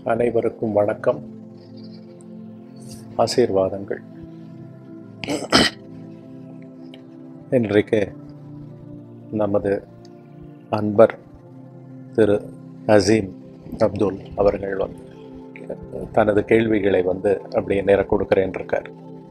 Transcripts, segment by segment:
அனைவருக்கும் வணக்கம் ஆசீர்வாதங்கள் இன்றைக்கு நமது அன்பர் திரு அசீம் அப்துல் அவர்கள் வந்து தனது கேள்விகளை வந்து அப்படியே நேர கொடுக்கிறேன் இருக்கார்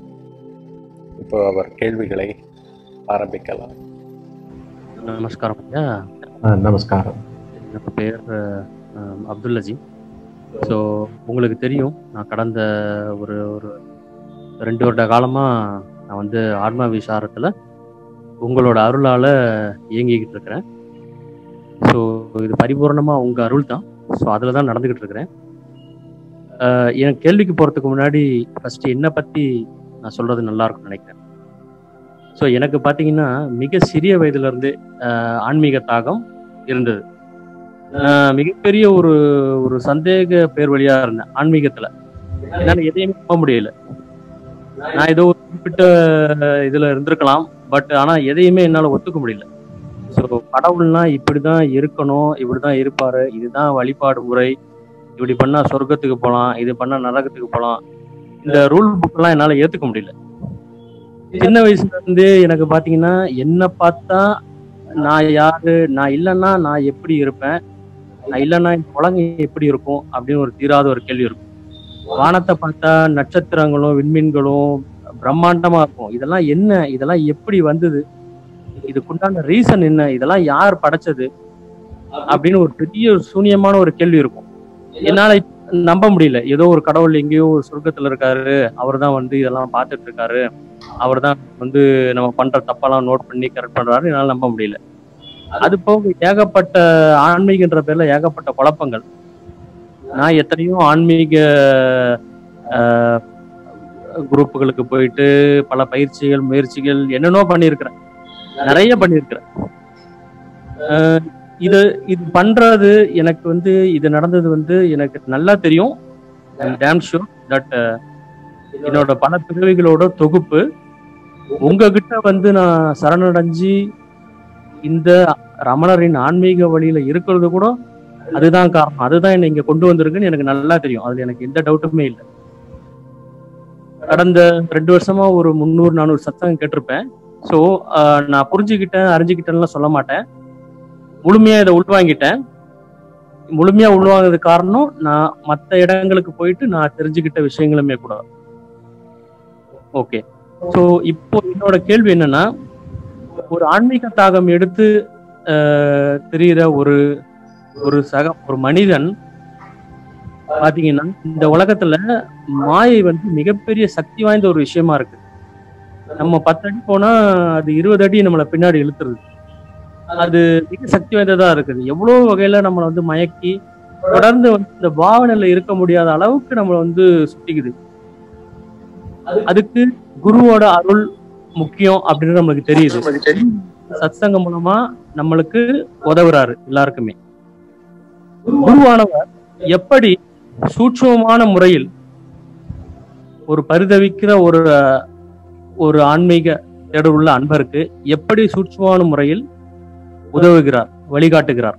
இப்போ அவர் கேள்விகளை ஆரம்பிக்கலாம் நமஸ்காரம் ஐயா நமஸ்காரம் என்னோட பேர் அஹ், அப்துல் அஜீம் ஸோ உங்களுக்கு தெரியும் நான் கடந்த ஒரு ஒரு ரெண்டு வருட காலமாக நான் வந்து ஆத்மா விசாரத்தில் உங்களோட அருளால் இயங்கிக்கிட்டு இருக்கிறேன் ஸோ இது பரிபூர்ணமாக உங்கள் அருள் தான் ஸோ அதில் தான் நடந்துக்கிட்டு இருக்கிறேன் அஹ், என் கேள்விக்கு போகிறதுக்கு முன்னாடி ஃபஸ்ட்டு என்னை பற்றி நான் சொல்கிறது நல்லா இருக்கும்னு நினைக்கிறேன் ஸோ எனக்கு பார்த்தீங்கன்னா மிக சிறிய வயதுலேருந்தே ஆன்மீக தாகம் இருந்தது நான் மிகப்பெரிய ஒரு ஒரு சந்தேக பேர் வழியா இருந்தேன் ஆன்மீகத்துல என்னால எதையுமே நம்ப முடியல நான் ஏதோ ஒரு குறிப்பிட்ட இதுல இருந்திருக்கலாம் பட் ஆனா எதையுமே என்னால ஒத்துக்க முடியல ஸோ கடவுள்னா இப்படிதான் இருக்கணும் இப்படிதான் இருப்பாரு இதுதான் வழிபாடு முறை இப்படி பண்ணா சொர்க்கத்துக்கு போகலாம் இது பண்ணா நரகத்துக்கு போகலாம் இந்த ரூல் புக் எல்லாம் என்னால ஏத்துக்க முடியல சின்ன வயசுல இருந்தே எனக்கு பாத்தீங்கன்னா என்ன பார்த்தா நான் யாரு நான் இல்லைன்னா நான் எப்படி இருப்பேன் நான் இல்லைன்னா இந்த உலகம் எப்படி இருக்கும் அப்படின்னு ஒரு தீராத ஒரு கேள்வி இருக்கும் வானத்தை பார்த்தா நட்சத்திரங்களும் விண்மீன்களும் பிரம்மாண்டமா இருக்கும் இதெல்லாம் என்ன இதெல்லாம் எப்படி வந்தது இதுக்குண்டான ரீசன் என்ன இதெல்லாம் யார் படைச்சது அப்படின்னு ஒரு பெரிய ஒரு சூனியமான ஒரு கேள்வி இருக்கும் என்னால நம்ப முடியல ஏதோ ஒரு கடவுள் எங்கேயோ ஒரு சொர்க்கத்துல இருக்காரு அவர் தான் வந்து இதெல்லாம் பார்த்துட்டு இருக்காரு அவர் தான் வந்து நம்ம பண்ற தப்பெல்லாம் நோட் பண்ணி கரெக்ட் பண்றாரு என்னால நம்ப முடியல அது போக ஏகப்பட்ட ஆன்மீகன்ற பேர்ல ஏகப்பட்ட குழப்பங்கள் நான் எத்தனையோ ஆன்மீக ஆஹ், குரூப்புகளுக்கு போயிட்டு பல பயிற்சிகள் முயற்சிகள் என்னென்னோ பண்ணியிருக்கிறேன் நிறைய பண்ணியிருக்கிறேன் ஆஹ், இது இது பண்றது எனக்கு வந்து இது நடந்தது வந்து எனக்கு நல்லா தெரியும் டேம் ஷூர் தட் என்னோட பல பிறவிகளோட தொகுப்பு உங்ககிட்ட வந்து நான் சரணடைஞ்சு இந்த ரமணரின் ஆன்மீக வழியில இருக்கிறது கூட அதுதான் காரணம் அதுதான் என்னை இங்க கொண்டு வந்திருக்குன்னு எனக்கு நல்லா தெரியும் அதுல எனக்கு எந்த டவுட்டுமே இல்லை கடந்த ரெண்டு வருஷமா ஒரு முந்நூறு நானூறு சத்தம் கேட்டிருப்பேன் ஸோ நான் புரிஞ்சுக்கிட்டேன் அறிஞ்சுக்கிட்டேன்லாம் சொல்ல மாட்டேன் முழுமையா இதை உள்வாங்கிட்டேன் முழுமையா உள்வாங்கிறது காரணம் நான் மற்ற இடங்களுக்கு போயிட்டு நான் தெரிஞ்சுக்கிட்ட விஷயங்களுமே கூட ஓகே ஸோ இப்போ என்னோட கேள்வி என்னன்னா ஒரு ஆன்மீக தாகம் எடுத்து ஆஹ், தெரியிற ஒரு ஒரு சக ஒரு மனிதன் பாத்தீங்கன்னா இந்த உலகத்துல மாயை வந்து மிகப்பெரிய சக்தி வாய்ந்த ஒரு விஷயமா இருக்கு நம்ம பத்து அடி போனா அது இருபது அடி நம்மளை பின்னாடி இழுத்துருது அது மிக சக்தி வாய்ந்ததா இருக்குது எவ்வளவு வகையில நம்மளை வந்து மயக்கி தொடர்ந்து வந்து இந்த பாவனையில இருக்க முடியாத அளவுக்கு நம்மளை வந்து சுத்திக்குது அதுக்கு குருவோட அருள் முக்கியம் அப்படின்னு நம்மளுக்கு தெரியுது சத்சங்கம் மூலமா நம்மளுக்கு உதவுறாரு எல்லாருக்குமே குருவானவர் எப்படி சூட்சமமான முறையில் ஒரு பரிதவிக்கிற ஒரு ஒரு ஆன்மீக தேடல் உள்ள அன்பருக்கு எப்படி சூட்சமான முறையில் உதவுகிறார் வழிகாட்டுகிறார்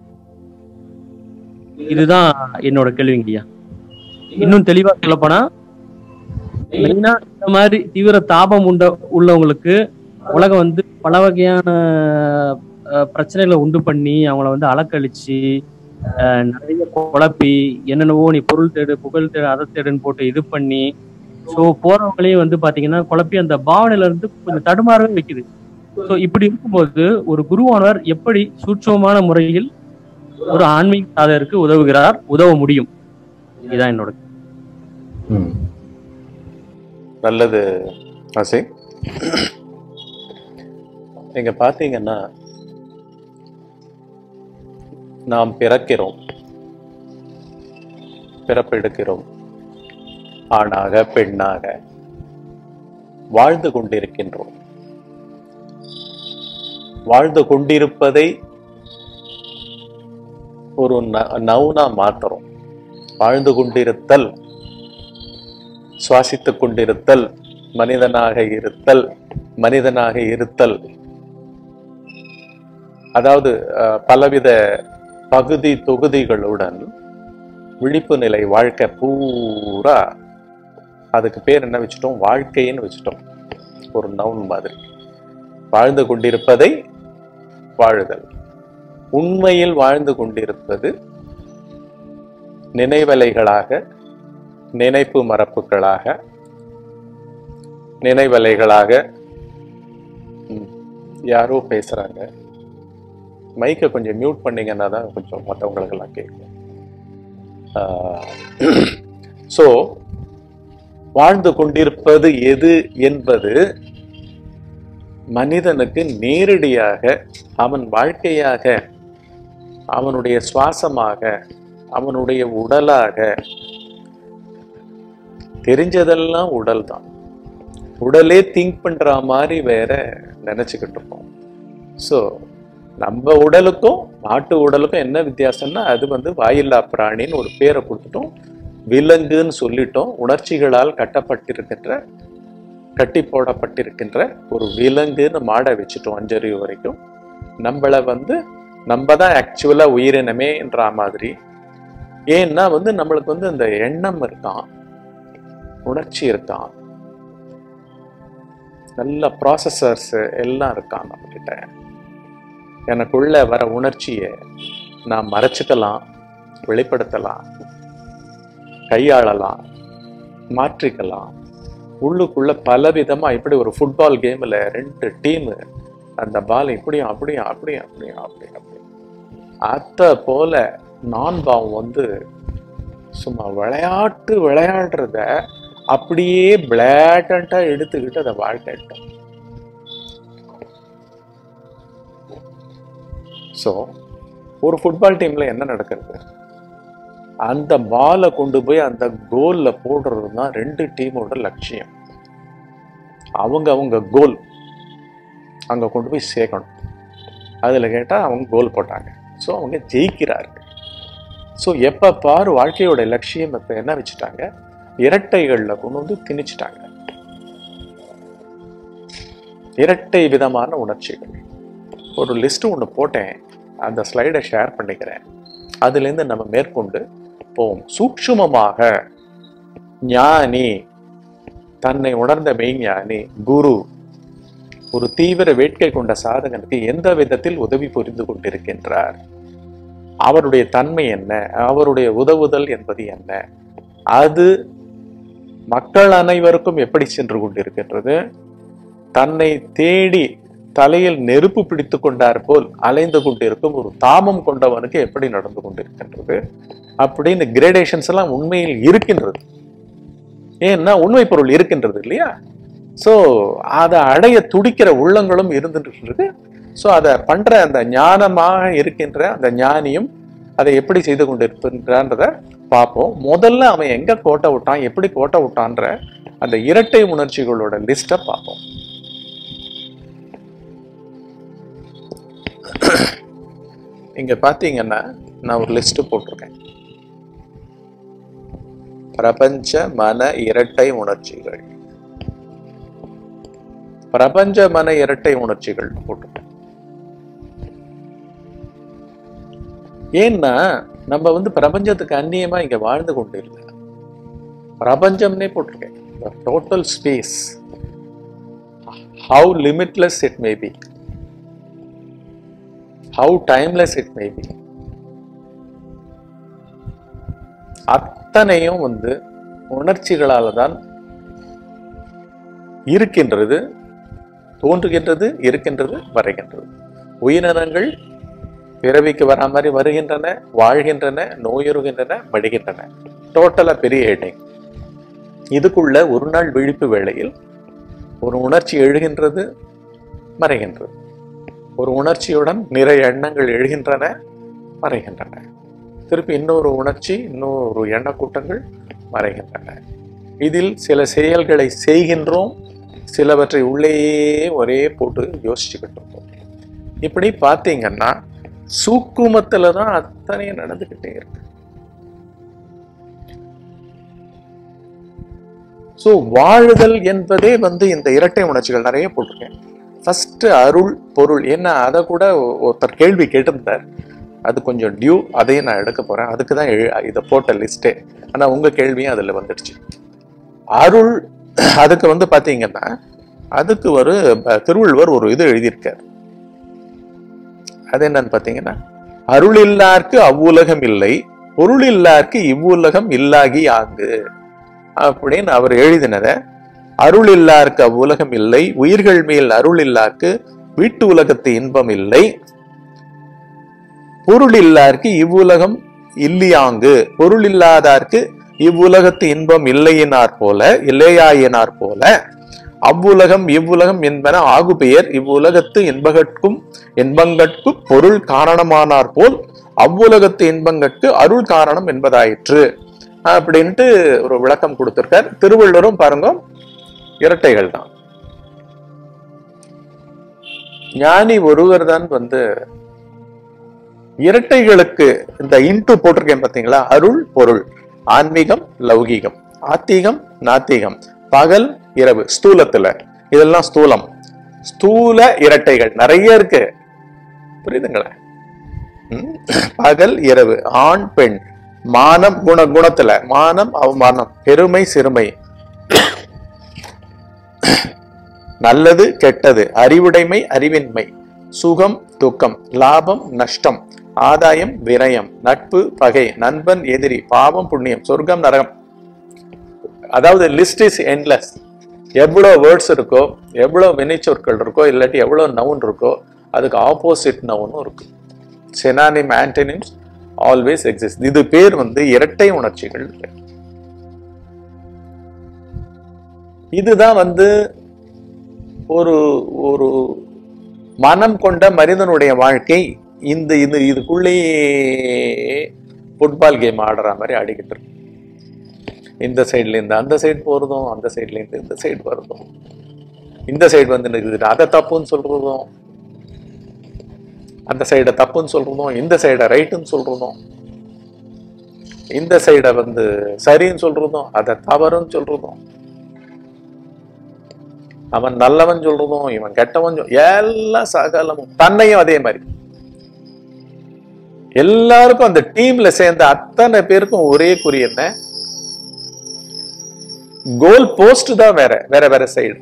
இதுதான் என்னோட கேள்விங்க ஐயா இன்னும் தெளிவா சொல்லப்போனா மெயினா இந்த மாதிரி தீவிர தாபம் உண்ட உள்ளவங்களுக்கு உலகம் வந்து பல வகையான அஹ், பிரச்சனைகளை உண்டு பண்ணி அவங்கள வந்து அலக்கழிச்சு அஹ், நிறைய குழப்பி என்னென்னவோ நீ பொருள் தேடு புகழ் தேடு அதை தேடுன்னு போட்டு இது பண்ணி ஸோ போறவங்களையும் வந்து பாத்தீங்கன்னா குழப்பி அந்த பாவனையில இருந்து கொஞ்சம் தடுமாறவே வைக்குது ஸோ இப்படி இருக்கும்போது ஒரு குருவானவர் எப்படி சூட்சமமான முறையில் ஒரு ஆன்மீக சாதகருக்கு உதவுகிறார் உதவ முடியும் இதுதான் என்னோட ம். நல்லது அசே நீங்க பார்த்தீங்கன்னா நாம் பிறக்கிறோம் பிறப்பெடுக்கிறோம் ஆணாக பெண்ணாக வாழ்ந்து கொண்டிருக்கின்றோம் வாழ்ந்து கொண்டிருப்பதை ஒரு ந- நவுனா மாத்துறோம் வாழ்ந்து கொண்டிருத்தல் சுவாசித்துக் கொண்டிருத்தல் மனிதனாக இருத்தல் மனிதனாக இருத்தல் அதாவது அஹ், பலவித பகுதி தொகுதிகளுடன் விழிப்பு நிலை வாழ்க்கை பூரா அதுக்கு பேர் என்ன வச்சுட்டோம் வாழ்க்கைன்னு வச்சுட்டோம் ஒரு நவுன் மாதிரி வாழ்ந்து கொண்டிருப்பதை வாழுதல் உண்மையில் வாழ்ந்து கொண்டிருப்பது நினைவலைகளாக நினைப்பு மரப்புகளாக நினைவலைகளாக ம், யாரோ பேசுறாங்க மைக்கை கொஞ்சம் மியூட் பண்ணீங்கன்னா தான் கொஞ்சம் மற்றவங்களுக்கெல்லாம் கேட்கும் ஸோ வாழ்ந்து கொண்டிருப்பது எது என்பது மனிதனுக்கு நேரடியாக அவன் வாழ்க்கையாக அவனுடைய சுவாசமாக அவனுடைய உடலாக தெரிஞ்சதெல்லாம் உடல் தான் உடலே திங்க் பண்ற மாதிரி வேற நினைச்சுக்கிட்டு இருக்கோம் ஸோ நம்ம உடலுக்கும் மாட்டு உடலுக்கும் என்ன வித்தியாசம்னா அது வந்து வாயில்லா பிராணின்னு ஒரு பேரை கொடுத்துட்டோம் விலங்குன்னு சொல்லிட்டோம் உணர்ச்சிகளால் கட்டப்பட்டிருக்கின்ற கட்டி போடப்பட்டிருக்கின்ற ஒரு விலங்குன்னு மாடை வச்சுட்டோம் அஞ்சறிவு வரைக்கும் நம்மளை வந்து நம்ம தான் ஆக்சுவலா உயிரினமேன்ற மாதிரி ஏன்னா வந்து நம்மளுக்கு வந்து இந்த எண்ணம் இருக்கான் உணர்ச்சி இருக்கான் நல்ல ப்ராசஸர்ஸ் எல்லாம் இருக்கான் நம்ம கிட்ட எனக்குள்ள வர உணர்ச்சியை நான் மறைச்சுக்கலாம் வெளிப்படுத்தலாம் கையாளலாம் மாற்றிக்கலாம் உள்ளுக்குள்ள பல விதமா இப்படி ஒரு ஃபுட்பால் கேம்ல ரெண்டு டீமு அந்த பால் இப்படியும் அப்படியும் அப்படியும் அப்படியும் அப்படியும் அப்படியும் அத்த போல நான் பாவம் வந்து சும்மா விளையாட்டு விளையாடுறத அப்படியே பிளாட்டண்டா எடுத்துக்கிட்டு அதை வாழ்க்கைட்டோம் ஸோ ஒரு ஃபுட்பால் டீம்ல என்ன நடக்கிறது அந்த பாலை கொண்டு போய் அந்த கோல்ல போடுறது தான் ரெண்டு டீமோட லட்சியம் அவங்க அவங்க கோல் அங்க கொண்டு போய் சேர்க்கணும் அதுல கேட்டா அவங்க கோல் போட்டாங்க ஸோ அவங்க ஜெயிக்கிறார்கள் ஸோ எப்ப பாரு வாழ்க்கையோட லட்சியம் இப்ப என்ன வச்சுட்டாங்க இரட்டைகள்ல கொண்டு வந்து திணிச்சிட்டாங்க இரட்டை விதமான உணர்ச்சிகள் ஒரு லிஸ்ட் ஒன்று போட்டேன் அந்த ஸ்லைடை ஷேர் பண்ணிக்கிறேன் அதுலேருந்து நம்ம மேற்கொண்டு போவோம் சூக்ஷ்மமாக ஞானி தன்னை உணர்ந்த மெய்ஞானி குரு ஒரு தீவிர வேட்கை கொண்ட சாதகனுக்கு எந்த விதத்தில் உதவி புரிந்து கொண்டிருக்கின்றார் அவருடைய தன்மை என்ன அவருடைய உதவுதல் என்பது என்ன அது மக்கள் அனைவருக்கும் எப்படி சென்று கொண்டிருக்கின்றது தன்னை தேடி தலையில் நெருப்பு பிடித்து கொண்டார் போல் அலைந்து கொண்டிருக்கும் ஒரு தாமம் கொண்டவனுக்கு எப்படி நடந்து கொண்டிருக்கின்றது அப்படின்னு கிரேடேஷன்ஸ் எல்லாம் உண்மையில் இருக்கின்றது ஏன்னா உண்மை பொருள் இருக்கின்றது இல்லையா ஸோ அதை அடைய துடிக்கிற உள்ளங்களும் இருந்துட்டு இருக்கு ஸோ அதை பண்ற அந்த ஞானமாக இருக்கின்ற அந்த ஞானியும் அதை எப்படி செய்து கொண்டிருக்கின்றான்றத பார்ப்போம் முதல்ல அவன் எங்க கோட்டை விட்டான் எப்படி கோட்டை விட்டான்ற அந்த இரட்டை உணர்ச்சிகளோட லிஸ்ட்டை பார்ப்போம் இங்க பாத்தீங்கன்னா நான் ஒரு லிஸ்ட் போட்டிருக்கேன் பிரபஞ்ச மன இரட்டை உணர்ச்சிகள் பிரபஞ்ச மன இரட்டை உணர்ச்சிகள் போட்டிருக்கேன் ஏன்னா நம்ம வந்து பிரபஞ்சத்துக்கு அந்நியமா இங்க வாழ்ந்து கொண்டு இல்லை பிரபஞ்சம்னே போட்டிருக்கேன் total space how limitless it may be how timeless it may be அத்தனையும் வந்து உணர்ச்சிகளால தான் இருக்கின்றது தோன்றுகின்றது இருக்கின்றது வரைகின்றது உயிரினங்கள் பிறவிக்கு வரா மாதிரி வருகின்றன வாழ்கின்றன நோயுறுகின்றன மடிகின்றன டோட்டலா பெரிய ஹெட்டிங் இதுக்குள்ள ஒரு நாள் விழிப்பு வேளையில் ஒரு உணர்ச்சி எழுகின்றது மறைகின்றது ஒரு உணர்ச்சியுடன் நிறைய எண்ணங்கள் எழுகின்றன மறைகின்றன திருப்பி இன்னொரு உணர்ச்சி இன்னொரு எண்ணக்கூட்டங்கள் மறைகின்றன இதில் சில செயல்களை செய்கின்றோம் சிலவற்றை உள்ளேயே ஒரே போட்டு யோசிச்சுக்கிட்டு இருக்கோம் இப்படி பார்த்தீங்கன்னா சூக்குமத்துல தான் அத்தனையும் நடந்துகிட்டே இருக்கு ஸோ வாழுதல் என்பதே வந்து இந்த இரட்டை உணர்ச்சிகள் நிறைய போட்டிருக்கேன் ஃபர்ஸ்ட் அருள் பொருள் என்ன அதை கூட ஒருத்தர் கேள்வி கேட்டிருந்தார் அது கொஞ்சம் டியூ அதையும் நான் எடுக்க போறேன் அதுக்கு தான் எழு இதை போட்ட லிஸ்ட்டே ஆனா உங்க கேள்வியும் அதுல வந்துடுச்சு அருள் அதுக்கு வந்து பாத்தீங்கன்னா அதுக்கு ஒரு அஹ், திருவள்ளுவர் ஒரு இது எழுதியிருக்கார் அது என்னன்னு பாத்தீங்கன்னா அருள் இல்லார்க்கு அவ்வுலகம் இல்லை பொருள் இல்லார்க்கு இவ்வுலகம் இல்லாகி ஆங்கு அப்படின்னு அவர் எழுதினத அருள் இல்லார்க்கு அவ்வுலகம் இல்லை உயிர்கள் மேல் அருள் இல்லார்க்கு வீட்டு உலகத்து இன்பம் இல்லை பொருள் இல்லார்க்கு இவ்வுலகம் இல்லியாங்கு பொருள் இல்லாதார்க்கு இவ்வுலகத்து இன்பம் இல்லையினார் போல இல்லையாயினார் போல அவ்வுலகம் இவ்வுலகம் என்பன ஆகு பெயர் இவ்வுலகத்து இன்பகட்கும் இன்பங்கட்கு பொருள் காரணமானார் போல் அவ்வுலகத்து இன்பங்கட்கு அருள் காரணம் என்பதாயிற்று அப்படின்ட்டு ஒரு விளக்கம் கொடுத்திருக்கார் திருவள்ளுவரும் பாருங்க இரட்டைகள் தான் ஞானி ஒருவர் தான் வந்து இரட்டைகளுக்கு இந்த இன்டு போட்டிருக்கேன் பாத்தீங்களா அருள் பொருள் ஆன்மீகம் லௌகீகம் ஆத்திகம் நாத்திகம் பகல் இரவு ஸ்தூலத்துல இதெல்லாம் ஸ்தூலம் ஸ்தூல இரட்டைகள் நிறைய இருக்கு புரியுதுங்களா ம்? பகல் இரவு ஆண் பெண் மானம் குண குணத்துல மானம் அவமானம் பெருமை சிறுமை நல்லது கெட்டது அறிவுடைமை அறிவின்மை சுகம் துக்கம் லாபம் நஷ்டம் ஆதாயம் விரயம் நட்பு பகை நண்பன் எதிரி பாவம் புண்ணியம் சொர்க்கம் நரகம் அதாவது லிஸ்ட் இஸ் என்லெஸ் எவ்வளோ வேர்ட்ஸ் இருக்கோ எவ்வளோ வினைச்சொற்கள் இருக்கோ இல்லாட்டி எவ்வளோ நவுன் இருக்கோ அதுக்கு ஆப்போசிட் நவுனும் இருக்கு செனானிம் ஆன்டனிம்ஸ் ஆல்வேஸ் எக்ஸிஸ்ட் இது பேர் வந்து இரட்டை உணர்ச்சிகள் இதுதான் வந்து ஒரு ஒரு மனம் கொண்ட மனிதனுடைய வாழ்க்கை இந்த இது இதுக்குள்ளேயே ஃபுட்பால் கேம் ஆடுற மாதிரி ஆடிக்கிட்டு இருக்கு இந்த சைடுல இருந்து அந்த சைடு போறதும் அந்த சைடுல இருந்து இந்த சைடு வருதும் இந்த சைடு வந்து நிக்குது அதை தப்புன்னு சொல்றதும் அந்த சைடை தப்புன்னு சொல்றதும் இந்த சைடை ரைட்டுன்னு சொல்றதும் இந்த சைடை வந்து சரின்னு சொல்றதும் அதை தவறுன்னு சொல்றதும் அவன் நல்லவன் சொல்றதும் இவன் கெட்டவன் சொல் எல்லாம் சகலமும் தன்னையும் அதே மாதிரி எல்லாருக்கும் அந்த டீம்ல சேர்ந்த அத்தனை பேருக்கும் ஒரே குறி என்ன கோல் போஸ்ட் தான் வேற வேற வேற சைடு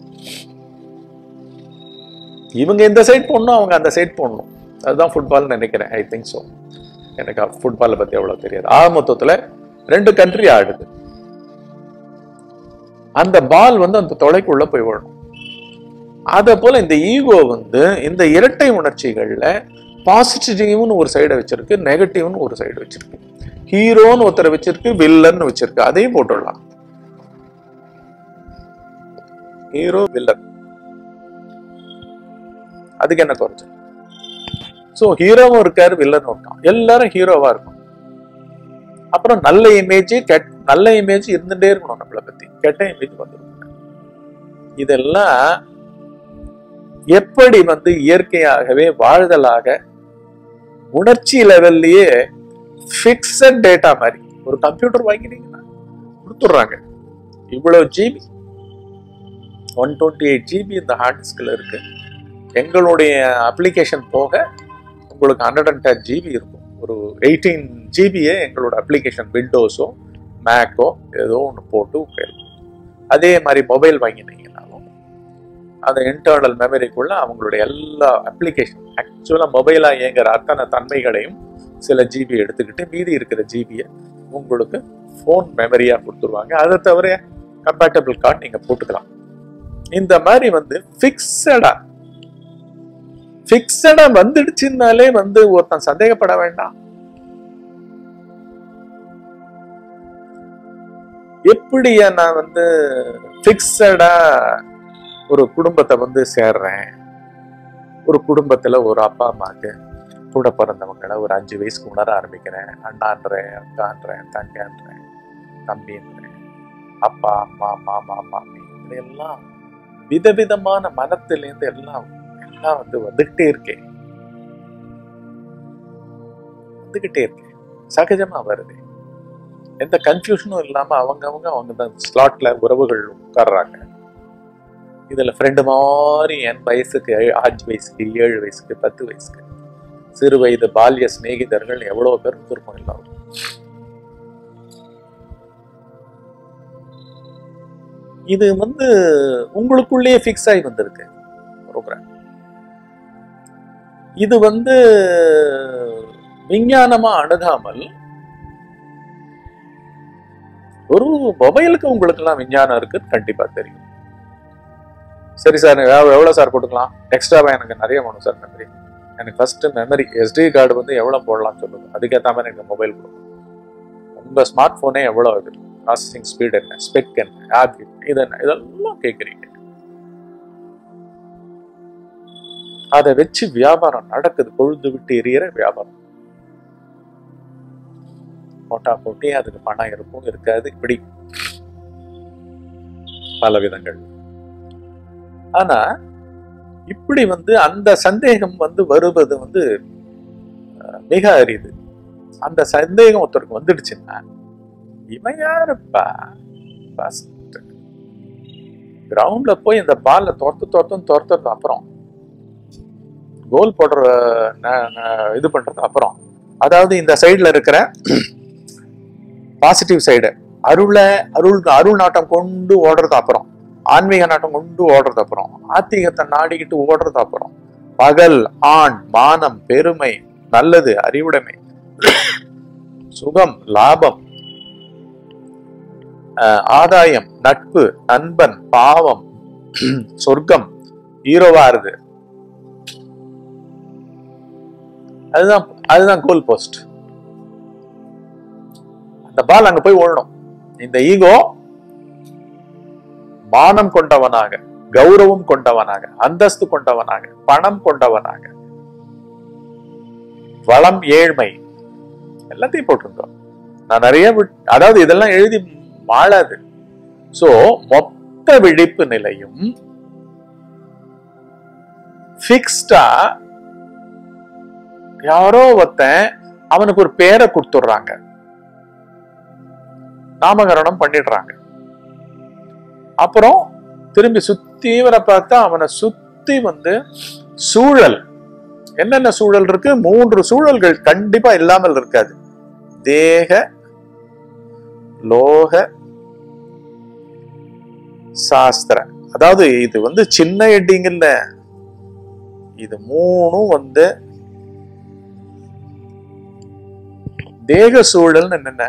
இவங்க இந்த சைட் போடணும் அவங்க அந்த சைட் போடணும் அதுதான் ஃபுட்பால் நினைக்கிறேன் ஐ திங்க் ஸோ எனக்கு ஃபுட்பாலை பத்தி அவ்வளவு தெரியாது ஆக மொத்தத்துல ரெண்டு கண்ட்ரி ஆடுது அந்த பால் வந்து அந்த தொலைக்குள்ள போய் விழணும் அத போல இந்த ஈகோ வந்து இந்த இரட்டை உணர்ச்சிகள்ல பாசிட்டிவ்னு ஒரு சைடை வச்சிருக்கு நெகட்டிவ்னு ஒரு சைடு வச்சிருக்கு ஹீரோன்னு ஒருத்தரை வச்சிருக்கு வில்லன்னு வச்சிருக்கு அதையும் போட்டுடலாம் ஹீரோ வில்லன் அதுக்கு என்ன குறைச்சு சோ ஹீரோவும் இருக்காரு வில்லனும் இருக்கான் எல்லாரும் ஹீரோவா இருக்கும் அப்புறம் நல்ல இமேஜ் கெட் நல்ல இமேஜ் இருந்துட்டே இருக்கணும் நம்மளை பத்தி கெட்ட இமேஜ் வந்துடும் இதெல்லாம் எப்படி வந்து இயற்கையாகவே வாழ்தலாக உணர்ச்சி லெவல்லயே ஃபிக்ஸட் டேட்டா மாதிரி ஒரு கம்ப்யூட்டர் வாங்கினீங்கன்னா கொடுத்துட்றாங்க இவ்வளவு GB one twenty eight GB இந்த ஹார்ட் டிஸ்கில் இருக்கு எங்களுடைய அப்ளிகேஷன் போக உங்களுக்கு ஹண்ட்ரட் அண்ட் டென் ஜிபி இருக்கும் ஒரு எயிட்டீன் ஜிபியே எங்களோட அப்ளிகேஷன் விண்டோஸோ மேக்கோ ஏதோ ஒன்று போட்டு உட்காரும் அதே மாதிரி மொபைல் வாங்கினீங்கனாலும் அந்த இன்டர்னல் மெமரிக்குள்ள அவங்களுடைய எல்லா அப்ளிகேஷன் ஆக்சுவலாக மொபைலாக இயங்குற அத்தனை தன்மைகளையும் சில ஜிபி எடுத்துக்கிட்டு மீதி இருக்கிற ஜிபியை உங்களுக்கு ஃபோன் மெமரியாக கொடுத்துருவாங்க அதை தவிர கம்பேட்டபிள் கார்டு நீங்கள் போட்டுக்கலாம் இந்த மாதிரி வந்து ஃபிக்ஸடா ஃபிக்ஸடா வந்துடுச்சுன்னாலே வந்து ஒருத்தன் சந்தேகப்பட வேண்டாம் எப்படியா நான் வந்து ஃபிக்ஸடா ஒரு குடும்பத்தை வந்து சேர்றேன் ஒரு குடும்பத்துல ஒரு அப்பா அம்மாக்கு கூட பிறந்தவங்களை ஒரு அஞ்சு வயசுக்கு உணர ஆரம்பிக்கிறேன் அண்ணான்றேன் அக்கான்றேன் தங்கன்றேன் தம்பின்றேன் அப்பா அம்மா மாமா மாமி இதெல்லாம் விதவிதமான மனத்திலேருந்து எல்லாம் எல்லாம் வந்து வந்துகிட்டே இருக்கேன் வந்துகிட்டே இருக்கேன் சகஜமா வருது எந்த கன்ஃபியூஷனும் இல்லாம அவங்க அவங்க அவங்க தான் ஸ்லாட்ல உறவுகள் உட்கார்றாங்க இதுல ஃப்ரெண்டு மாதிரி என் வயசுக்கு ஏழு- அஞ்சு வயசுக்கு ஏழு வயசுக்கு பத்து வயசுக்கு சிறு வயது பால்ய சிநேகிதர்கள் எவ்வளவு பேர் இருந்திருக்கும் எல்லாரும் இது வந்து உங்களுக்குள்ளேயே ஃபிக்ஸ் ஆகி வந்திருக்கு ப்ரோக்ராம் இது வந்து விஞ்ஞானமா அணுகாமல் ஒரு மொபைலுக்கு உங்களுக்கு எல்லாம் விஞ்ஞானம் இருக்கு கண்டிப்பா தெரியும் சரி சார் எவ்வளவு எவ்வளவு சார் கொடுக்கலாம் எக்ஸ்ட்ராவா எனக்கு நிறைய வேணும் சார் மெமரி எனக்கு ஃபர்ஸ்ட் மெமரி எஸ்டி கார்டு வந்து எவ்வளவு போடலாம் சொல்லுங்க அதுக்கேற்ற மாதிரி எனக்கு மொபைல் கொடுக்கும் உங்க ஸ்மார்ட் போனே எவ்வளவு இது ப்ராசஸிங் ஸ்பீட் என்ன ஸ்பெக் என்ன ஆப் இது என்ன இதெல்லாம் கேட்குறீங்க அதை வச்சு வியாபாரம் நடக்குது கொழுந்து விட்டு எரியற வியாபாரம் போட்டா போட்டி அதுக்கு பணம் இருக்கும் இருக்காது இப்படி பல விதங்கள் ஆனா இப்படி வந்து அந்த சந்தேகம் வந்து வருவது வந்து அஹ், மிக அரிது அந்த சந்தேகம் ஒருத்தருக்கு வந்துடுச்சுன்னா இவன் யாருப்பா ஃபர்ஸ்ட் கிரவுண்ட்ல போய் இந்த பால்ல துரத்து துரத்தும் துரத்துறது அப்புறம் கோல் போடுற ந- ந- இது பண்றது அப்புறம் அதாவது இந்த சைடுல இருக்கிற பாசிட்டிவ் சைடு அருளை அருள் அருள் நாட்டம் கொண்டு ஓடுறது அப்புறம் ஆன்மீக நாட்டம் கொண்டு ஓடுறது அப்புறம் ஆத்திகத்தை நாடிக்கிட்டு ஓடுறது அப்புறம் பகல் ஆண் மானம் பெருமை நல்லது அறிவுடைமை சுகம் லாபம் அஹ், ஆதாயம் நட்பு நண்பன் பாவம் சொர்க்கம் ஹீரோவா இருக்கு அதுதான் அதுதான் கோல் போஸ்ட் அந்த பால் அங்க போய் ஓடணும் இந்த ஈகோ மானம் கொண்டவனாக கௌரவம் கொண்டவனாக அந்தஸ்து கொண்டவனாக பணம் கொண்டவனாக வளம் ஏழ்மை எல்லாத்தையும் போட்டிருந்தோம் நான் நிறைய விட்- அதாவது இதெல்லாம் எழுதி மாளாது சோ மொத்த விழிப்பு நிலையும் பிக்ஸ்டா யாரோ ஒருத்தன் அவனுக்கு ஒரு பேரை கொடுத்துடுறாங்க நாமகரணம் பண்ணிடுறாங்க அப்புறம் திரும்பி சுத்தி வர பார்த்தா அவனை சுத்தி வந்து சூழல் என்னென்ன சூழல் இருக்கு மூன்று சூழல்கள் கண்டிப்பா இல்லாமல் இருக்காது தேக லோக சாஸ்திர அதாவது இது வந்து சின்ன ஹெட்டிங் இல்ல இது மூணும் வந்து தேக சூழல் என்னென்ன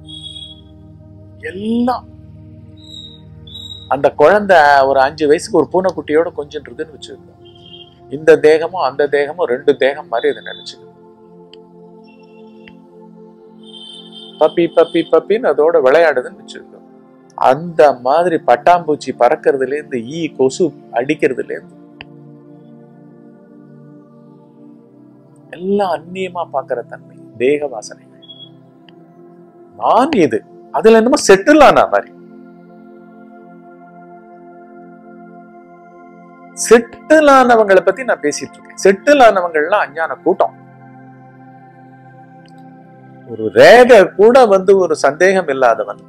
எல்லாம் அந்த குழந்தை ஒரு அஞ்சு வயசுக்கு ஒரு பூனைக்குட்டியோட கொஞ்சம் இருக்குன்னு வச்சுக்கோ இந்த தேகமும் அந்த தேகமும் ரெண்டு தேகம் மாதிரி இதை நினைச்சுக்கோ பப்பி பப்பி பப்பின்னு அதோட விளையாடுதுன்னு வச்சுக்கோ அந்த மாதிரி பட்டாம்பூச்சி பறக்கிறதுல இருந்து ஈ கொசு அடிக்கிறதுல இருந்து எல்லாம் அந்நியமா பார்க்கிற தன்மை தேக வாசனை நான் இது அதுல என்னமோ செட்டில் ஆன மாதிரி செட்டில் ஆனவங்களை பத்தி நான் பேசிட்டு இருக்கேன் செட்டில் ஆனவங்கள்லாம் அஞ்ஞான கூட்டம் ஒரு ரேக கூட வந்து ஒரு சந்தேகம் இல்லாதவன்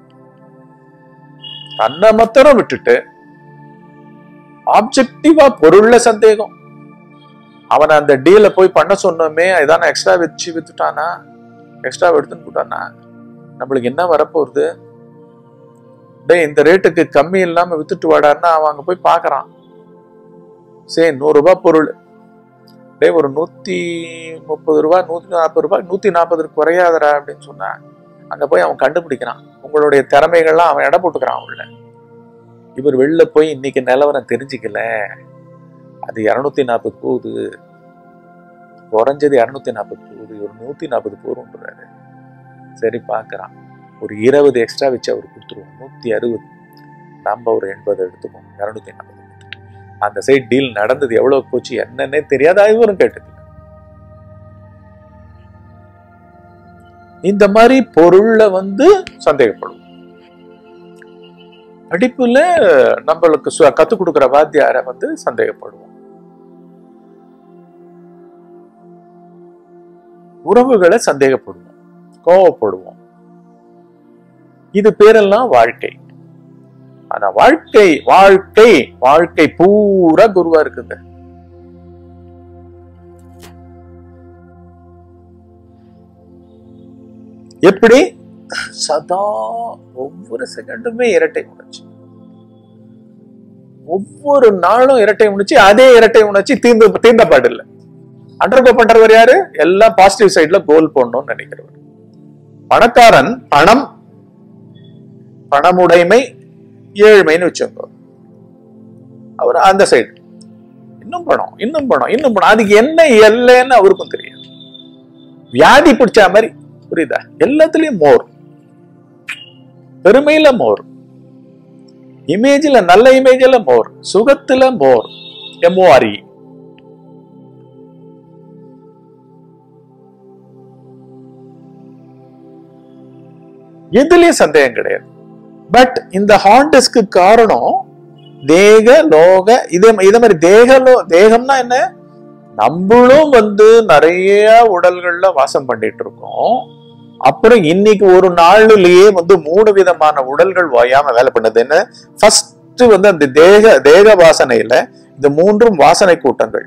தன்னை மாத்திரம் விட்டுட்டு ஆப்ஜெக்டிவா பொருள்ல சந்தேகம் அவனை அந்த டீல போய் பண்ண சொன்னோமே இதான எக்ஸ்ட்ரா வச்சு வித்துட்டானா எக்ஸ்ட்ரா எடுத்துன்னு போட்டானா நம்மளுக்கு என்ன வரப்போகுது டேய் இந்த ரேட்டுக்கு கம்மி இல்லாம வித்துட்டு வாடான்னா அவன் அங்க போய் பாக்குறான் சரி நூறு ரூபாய் பொருள் டேய் ஒரு நூத்தி முப்பது ரூபாய் நூத்தி நாற்பது ரூபாய் நூத்தி நாற்பது குறையாதடா அப்படின்னு சொன்னா அங்க போய் அவன் கண்டுபிடிக்கிறான் உங்களுடைய திறமைகள்லாம் அவன் எடை போட்டுக்கிறான் உள்ள இவர் வெளில போய் இன்னைக்கு நிலவரம் தெரிஞ்சுக்கல அது இரநூத்தி நாற்பது போகுது குறைஞ்சது இரநூத்தி நாற்பது போகுது ஒரு நூத்தி நாற்பது போருன்றாரு சரி பார்க்கறான் ஒரு இருபது எக்ஸ்ட்ரா வச்சு அவர் கொடுத்துருவோம் நூத்தி அறுபது நம்ம ஒரு எண்பது எடுத்துப்போம் இரநூத்தி நாற்பது அந்த சைடு டீல் நடந்தது எவ்வளவு போச்சு என்னன்னே தெரியாத இவரும் கேட்டுக்கல இந்த மாதிரி பொருள்ல வந்து சந்தேகப்படும் படிப்புல நம்மளுக்கு சு- கத்துக் கொடுக்கிற வாத்தியாரை வந்து சந்தேகப்படுவோம் உறவுகளை சந்தேகப்படுவோம் கோவப்படுவோம் இது பேரெல்லாம் வாழ்க்கை ஆனா வாழ்க்கை வாழ்க்கை வாழ்க்கை பூரா குருவா இருக்குது எப்படி சதா ஒவ்வொரு செகண்டுமே இரட்டை உணர்ச்சி ஒவ்வொரு நாளும் இரட்டை உணர்ச்சி அதே இரட்டை உணர்ச்சி தீர்ந்து தீர்ந்த பாடு இல்லை அண்டர்கோ பண்றவர் யாரு எல்லாம் பாசிட்டிவ் சைட்ல கோல் போடணும்னு நினைக்கிறவர் பணக்காரன் பணம் பணமுடைமை ஏழ்மைன்னு வச்சுக்கோ அவர் அந்த சைடு இன்னும் பணம் இன்னும் பணம் இன்னும் பணம் அதுக்கு என்ன எல்லைன்னு அவருக்கும் தெரியும் வியாதி பிடிச்ச மாதிரி புரியுதா எல்லாத்துலயும் மோர் பெருமையில மோர் இமேஜ்ல நல்ல இமேஜ்ல மோர் சுகத்துல மோர் எம்ஓஆர்இ எதுலயும் சந்தேகம் கிடையாது பட் இந்த ஹார்டஸ்க்கு காரணம் தேக லோக இதே இதே மாதிரி தேக லோ தேகம்னா என்ன நம்மளும் வந்து நிறைய உடல்கள்ல வாசம் பண்ணிட்டு இருக்கோம் அப்புறம் இன்னைக்கு ஒரு நாள்லயே வந்து மூணு விதமான உடல்கள் ஓயாம வேலை பண்ணுது என்ன ஃபர்ஸ்ட் வந்து அந்த தேக தேக வாசனையில இந்த மூன்றும் வாசனை கூட்டங்கள்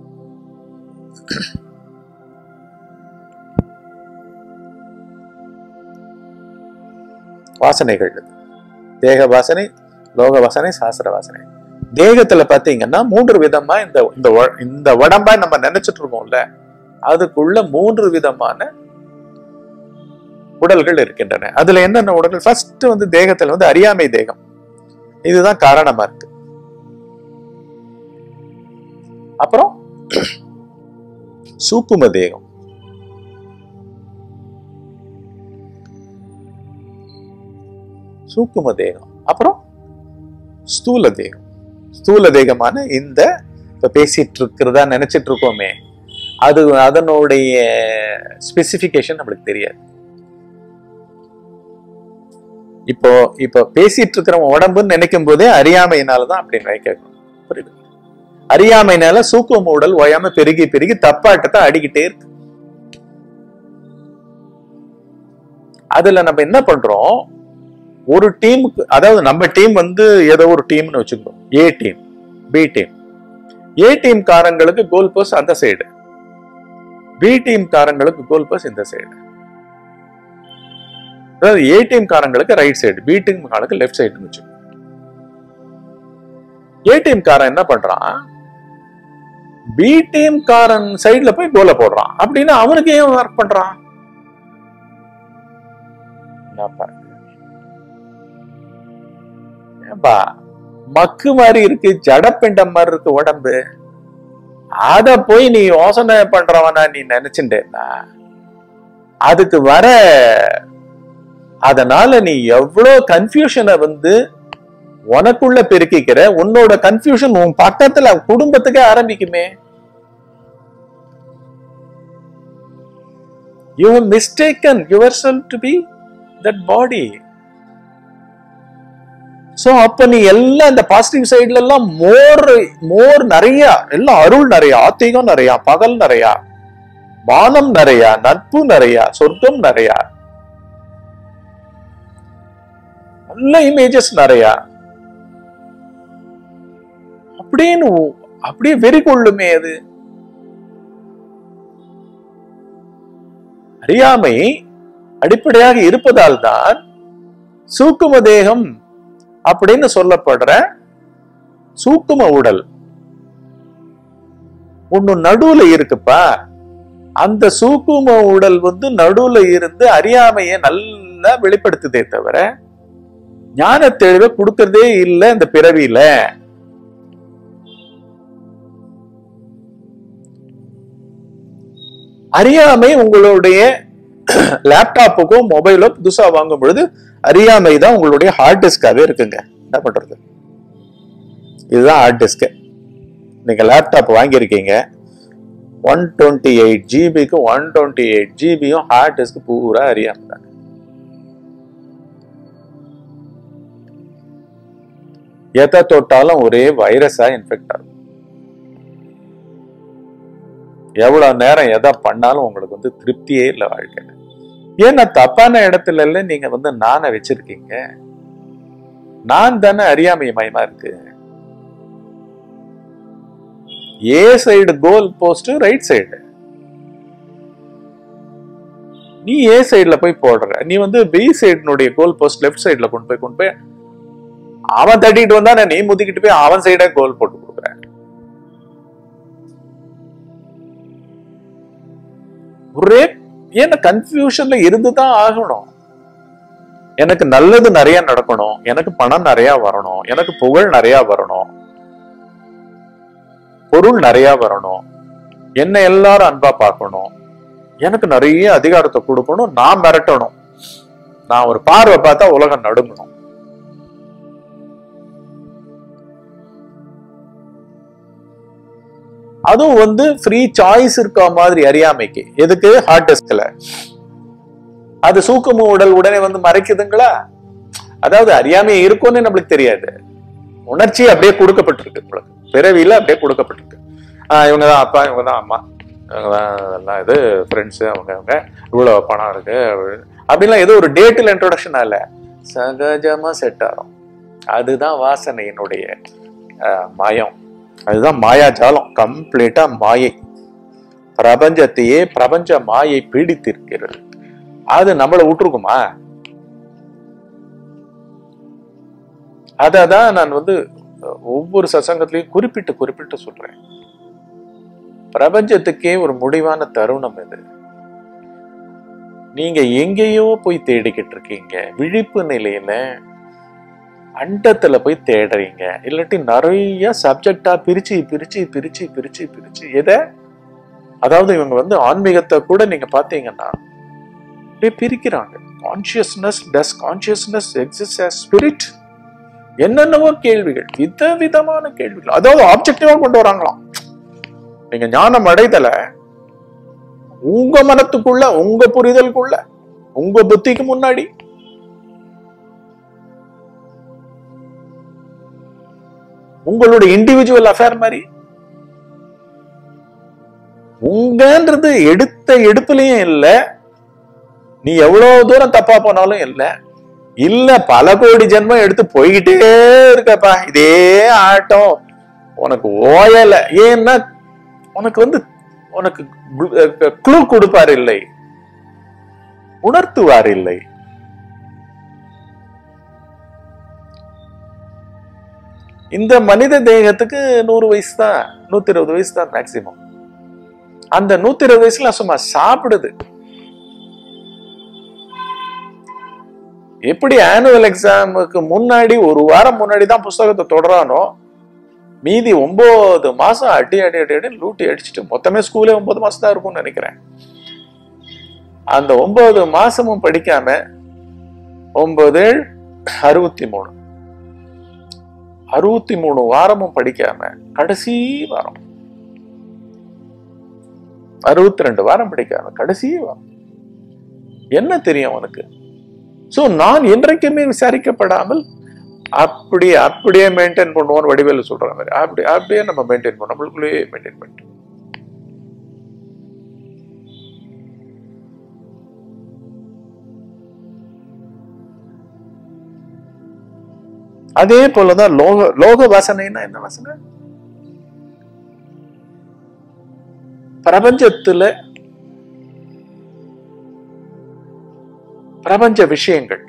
வாசனைகள் தேக வாசனை லோக வாசனை சாஸ்திர வாசனை தேகத்துல பாத்தீங்கன்னா மூன்று விதமா இந்த இந்த உ- இந்த உடம்பா நம்ம நினைச்சிட்டு இருக்கோம்ல அதுக்குள்ள மூன்று விதமான உடல்கள் இருக்கின்றன அதுல என்னென்ன உடல்கள் ஃபர்ஸ்ட் வந்து தேகத்துல வந்து அறியாமை தேகம் இதுதான் காரணமா இருக்கு அப்புறம் சூக்கும தேகம் சூக்கும தேகம் அப்புறம் ஸ்தூல தேகம் ஸ்தூல தேகமான இந்த இப்ப பேசிட்டு இருக்கிறதா நினைச்சிட்டு இருக்கோமே அது அதனுடைய ஸ்பெசிபிகேஷன் நம்மளுக்கு தெரியாது இப்போ இப்போ பேசிட்டு இருக்கிற உடம்புன்னு நினைக்கும் போதே அறியாமையினாலதான் அப்படி நினைக்கணும் புரியுது அறியாமைனால சூக்கும உடல் ஓயாம பெருகி பெருகி தப்பாட்டத்தை அடிக்கிட்டே இருக்கு அதுல நம்ம என்ன பண்றோம் ஒரு டீமுக்கு அதாவது நம்ம டீம் வந்து ஏதோ ஒரு டீம்னு வச்சுக்கணும் A team B team A team காரங்களுக்கு கோல் போஸ்ட் அந்த சைடு பி டீம் காரங்களுக்கு கோல் போஸ்ட் இந்த சைடு அதாவது ஏ டீம் காரங்களுக்கு ரைட் சைடு பி டீம் காரங்களுக்கு லெஃப்ட் சைடுன்னு வச்சுக்கணும் ஏ டீம் காரன் என்ன பண்றான் பி டீம் காரன் சைடுல போய் கோலை போடுறான் அப்படின்னா அவனுக்கு ஏன் ஒர்க் பண்றான் நான் பாருங்க ஏன்பா மக்கு மாதிரி இருக்கு ஜடப்பிண்டம் மாதிரி இருக்கு உடம்பு அத போய் நீ யோசனை பண்றவனா நீ நினைச்சுட்டேன்னா அதுக்கு வர அதனால நீ எவ்வளவு கன்ஃபியூஷனை வந்து உனக்குள்ள பெருக்கிக்கிற உன்னோட கன்ஃபியூஷன் உன் பக்கத்துல குடும்பத்துக்கே ஆரம்பிக்குமே you have mistaken yourself to be that body so அப்ப நீ எல்லாம் இந்த பாசிட்டிவ் சைடுல எல்லாம் மோர் மோர் நிறைய எல்லாம் அருள் நிறைய ஆத்திகம் நிறைய பகல் நிறைய பானம் நிறைய நட்பு நிறைய சொர்க்கம் நிறைய நல்ல இமேஜஸ் நிறைய அப்படின்னு உ- அப்படியே வெறி கொள்ளுமே அது அறியாமை அடிப்படையாக இருப்பதால் தான் சூக்கும தேகம் அப்படின்னு சொல்லப்படுற சூக்கும உடல் ஒண்ணு நடுவுல இருக்குப்பா அந்த சூக்கும உடல் வந்து நடுவுல இருந்து அறியாமையை நல்லா வெளிப்படுத்துதே தவிர ஞான தெளிவை கொடுக்கறதே இல்லை இந்த பிறவியில அறியாமை உங்களுடைய லேப்டாப்புக்கோ மொபைலோ புதுசா வாங்கும் பொழுது அறியாமை தான் உங்களுடைய ஹார்ட் டிஸ்காவே இருக்குங்க என்ன பண்றது இதுதான் ஹார்ட் டிஸ்க் நீங்க லேப்டாப் வாங்கியிருக்கீங்க ஒன் டுவெண்ட்டி எயிட் ஜிபிக்கு ஒன் டுவெண்ட்டி எயிட் ஜிபியும் ஹார்ட் டிஸ்க் பூரா அறியாமை தான் எதை தொட்டாலும் ஒரே வைரஸா இன்ஃபெக்ட் ஆகும் எவ்வளவு நேரம் எதை பண்ணாலும் உங்களுக்கு வந்து திருப்தியே இல்லை வாழ்க்கையில ஏன்னா தப்பான இடத்துல இல்ல நீங்க வந்து நானை வச்சிருக்கீங்க நான் தானே அறியாமை மயமா இருக்கு A side goal post right side நீ ஏ சைடுல போய் போடுற நீ வந்து பி சைடுனுடைய கோல் போஸ்ட் லெஃப்ட் சைடுல கொண்டு போய் கொண்டு போய் அவன் தட்டிட்டு வந்தா நீ முதிக்கிட்டு போய் அவன் சைடா கோல் போட்டு கொடுக்குற ஒரே என்ன கன்ஃபியூஷன்ல இருந்துதான் ஆகணும் எனக்கு நல்லது நிறைய நடக்கணும் எனக்கு பணம் நிறைய வரணும் எனக்கு புகழ் நிறைய வரணும் பொருள் நிறைய வரணும் என்ன எல்லாரும் அன்பா பார்க்கணும் எனக்கு நிறைய அதிகாரத்தை கொடுக்கணும் நான் மிரட்டணும் நான் ஒரு பார்வை பார்த்தா உலகம் நடுங்கணும் அதுவும் வந்து ஃப்ரீ சாய்ஸ் இருக்க மாதிரி அறியாமைக்கு எதுக்கு ஹார்ட் டெஸ்ட்ல அது சூக்கும உடல் உடனே வந்து மறைக்குதுங்களா அதாவது அறியாமை இருக்கும்னு நம்மளுக்கு தெரியாது உணர்ச்சி அப்படியே கொடுக்கப்பட்டிருக்கு உங்களுக்கு பிறவியில அப்படியே கொடுக்கப்பட்டிருக்கு ஆஹ் இவங்க தான் அப்பா இவங்க தான் அம்மா இவங்க தான் எல்லாம் இது ஃப்ரெண்ட்ஸு அவங்க அவங்க இவ்வளோ பணம் இருக்கு அப்படின்லாம் ஏதோ ஒரு டேட்டில் இன்ட்ரோடக்ஷன் ஆகல சகஜமா செட் ஆகும் அதுதான் வாசனையினுடைய ஆஹ், மாயம் அதுதான் மாயாஜாலம் கம்ப்ளீட்டா மாயை பிரபஞ்சத்தையே பிரபஞ்ச மாயை பீடித்திருக்கிறது அது நம்மளை விட்டுருக்குமா அததான் நான் வந்து ஒவ்வொரு சசங்கத்திலையும் குறிப்பிட்டு குறிப்பிட்டு சொல்றேன் பிரபஞ்சத்துக்கே ஒரு முடிவான தருணம் இது நீங்க எங்கேயோ போய் தேடிக்கிட்டு இருக்கீங்க விழிப்பு நிலையில அண்டத்துல போய் தேடுறீங்க இல்லாட்டி நிறைய சப்ஜெக்டா பிரிச்சு பிரிச்சு பிரிச்சு பிரிச்சு பிரிச்சு எதை அதாவது இவங்க வந்து ஆன்மீகத்தை கூட நீங்க பாத்தீங்கன்னா அப்படியே பிரிக்கிறாங்க consciousness does consciousness exist as spirit என்னென்னவோ கேள்விகள் வித விதமான கேள்விகள் அதாவது ஆப்ஜெக்டிவா கொண்டு வராங்களாம் நீங்க ஞானம் அடைதல உங்க மனத்துக்குள்ள உங்க புரிதலுக்குள்ள உங்க புத்திக்கு முன்னாடி உங்களுடைய இண்டிவிஜுவல் அஃபேர் மாதிரி உங்கன்றது எடுத்த எடுப்புலயும் இல்ல நீ எவ்வளவு தூரம் தப்பா போனாலும் இல்ல இல்ல பல கோடி ஜென்மம் எடுத்து போய்கிட்டே இருக்கப்பா இதே ஆட்டம் உனக்கு ஓயல ஏன்னா உனக்கு வந்து உனக்கு க்ளூ கொடுப்பார் இல்லை உணர்த்துவார் இல்லை இந்த மனித தேகத்துக்கு நூறு வயசு தான் நூத்தி இருபது வயசு தான் மேக்சிமம் அந்த நூத்தி இருபது வயசுல சும்மா சாப்பிடுது எப்படி ஆனுவல் எக்ஸாமுக்கு முன்னாடி ஒரு வாரம் முன்னாடி தான் புஸ்தகத்தை தொடரானோ மீதி ஒன்பது மாசம் அடி அடி அடி அடி லூட்டி அடிச்சுட்டு மொத்தமே ஸ்கூலே ஒன்பது மாசம் தான் இருக்கும்னு நினைக்கிறேன் அந்த ஒன்பது மாசமும் படிக்காம ஒன்பது ஏழு அறுபத்தி மூணு அறுபத்தி மூணு வாரமும் படிக்காம கடைசி வாரம் அறுபத்தி ரெண்டு வாரம் படிக்காம கடைசி வாரம் என்ன தெரியும் அவனுக்கு சோ நான் என்றைக்குமே விசாரிக்கப்படாமல் அப்படியே அப்படியே மெயின்டைன் பண்ணுவோம் வடிவேலு சொல்ற மாதிரி அப்படி அப்படியே நம்ம மெயின்டைன் பண்ணோம் நம்மளுக்குள்ளேயே மெயின்டைன் பண்ணிட்டு அதே போலதான் லோக லோக வாசனைன்னா என்ன வாசனை பிரபஞ்சத்துல பிரபஞ்ச விஷயங்கள்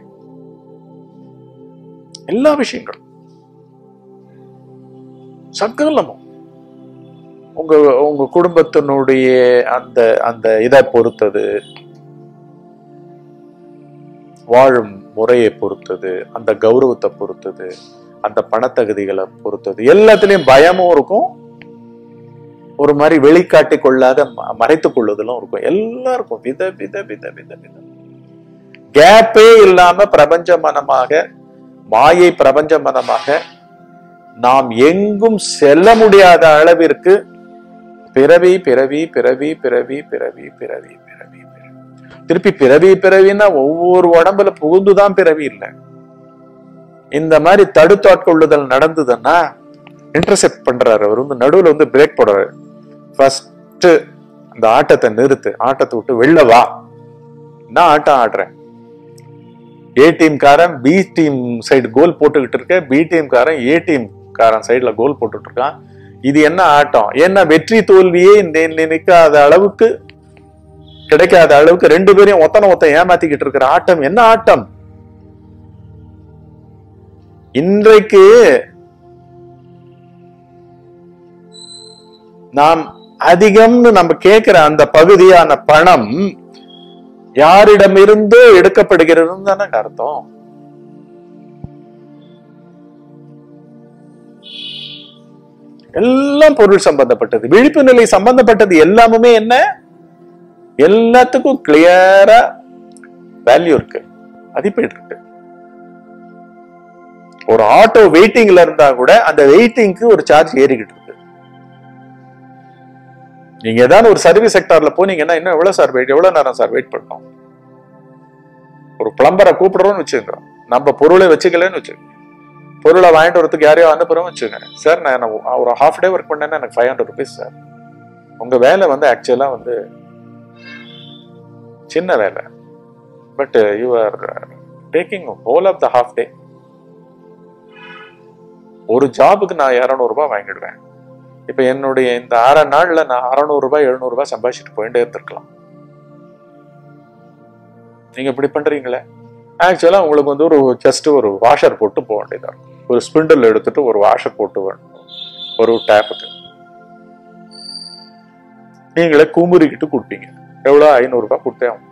எல்லா விஷயங்களும் சகலமும் உங்க உங்க குடும்பத்தினுடைய அந்த அந்த இதை பொறுத்தது வாழும் முறையை பொறுத்தது அந்த கௌரவத்தை பொறுத்தது அந்த பணத்தகுதிகளை பொறுத்தது எல்லாத்துலயும் பயமும் இருக்கும் ஒரு மாதிரி வெளிக்காட்டி கொள்ளாத ம- மறைத்துக் கொள்ளுதலும் இருக்கும் எல்லாருக்கும் வித வித வித வித வித கேப்பே இல்லாம பிரபஞ்ச மனமாக மாயை பிரபஞ்ச மனமாக நாம் எங்கும் செல்ல முடியாத அளவிற்கு பிறவி பிறவி பிறவி பிறவி பிறவி பிறவி பிறவி பிறவி திருப்பி பிறவி பிறவின்னா ஒவ்வொரு உடம்புல புகுந்துதான் பிறவி இல்லை இந்த மாதிரி தடுத்தாட்கொள்ளுதல் நடந்ததுன்னா இன்டர்செப்ட் பண்றாரு அவர் வந்து நடுவுல வந்து பிரேக் போடுறாரு ஃபர்ஸ்ட் அந்த ஆட்டத்தை நிறுத்து ஆட்டத்தை விட்டு வெளில வா நான் ஆட்டம் ஆடுறேன் ஏ டீம் காரன் பி டீம் சைடு கோல் போட்டுக்கிட்டு இருக்க பி டீம் காரன் ஏ டீம் காரன் சைடுல கோல் போட்டுட்டு இருக்கான் இது என்ன ஆட்டம் என்ன வெற்றி தோல்வியே இந்த நினைக்காத அளவுக்கு கிடைக்காத அளவுக்கு ரெண்டு பேரையும் ஒத்தனை ஒத்த ஏமாத்திக்கிட்டு இருக்கிற ஆட்டம் என்ன ஆட்டம் இன்றைக்கு நாம் அதிகம்னு நம்ம கேட்கிற அந்த பகுதியான பணம் யாரிடமிருந்தோ எடுக்கப்படுகிறதுன்னு தானே அர்த்தம் எல்லாம் பொருள் சம்பந்தப்பட்டது விழிப்பு நிலை சம்பந்தப்பட்டது எல்லாமுமே என்ன எல்லாத்துக்கும் கிளியரா வேல்யூ இருக்கு மதிப்பீடு இருக்கு ஒரு ஆட்டோ வெயிட்டிங்ல இருந்தா கூட அந்த வெயிட்டிங்க்கு ஒரு சார்ஜ் ஏறிக்கிட்டு இருக்கு நீங்க ஏதாவது ஒரு சர்வீஸ் செக்டார்ல போனீங்கன்னா இன்னும் எவ்வளவு சார் வெயிட் எவ்வளவு நேரம் சார் வெயிட் பண்ணோம் ஒரு பிளம்பரை கூப்பிடுறோம்னு வச்சுக்கோங்க நம்ம பொருளை வச்சுக்கலன்னு வச்சுக்கோங்க பொருளை வாங்கிட்டு வரதுக்கு யாரையோ அனுப்புறோம் வச்சுக்கோங்க சார் நான் ஒரு ஹாஃப் டே ஒர்க் பண்ணேன்னா எனக்கு ஃபைவ் ஹண்ட்ரட் ருபீஸ் சார் உங்க வேலை வந்து ஆக்சுவலா வந்து சின்ன வேலை but you are taking whole of the half day ஒரு ஜாபுக்கு நான் இரநூறு ரூபாய் வாங்கிடுவேன் இப்ப என்னுடைய இந்த அரை நாள்ல நான் அறநூறு ரூபாய் எழுநூறு ரூபாய் சம்பாதிச்சுட்டு போயிட்டே இருந்திருக்கலாம் நீங்க இப்படி பண்றீங்களே ஆக்சுவலா உங்களுக்கு வந்து ஒரு ஜஸ்ட் ஒரு வாஷர் போட்டு போக வேண்டியதா இருக்கும் ஒரு ஸ்பிண்டில் எடுத்துட்டு ஒரு வாஷர் போட்டு வேணும் ஒரு டேப்புக்கு நீங்களே குமுறிக்கிட்டு கொடுப்பீங்க எவ்வளவு ஐநூறு ரூபாய் கொடுத்தே ஆகணும்.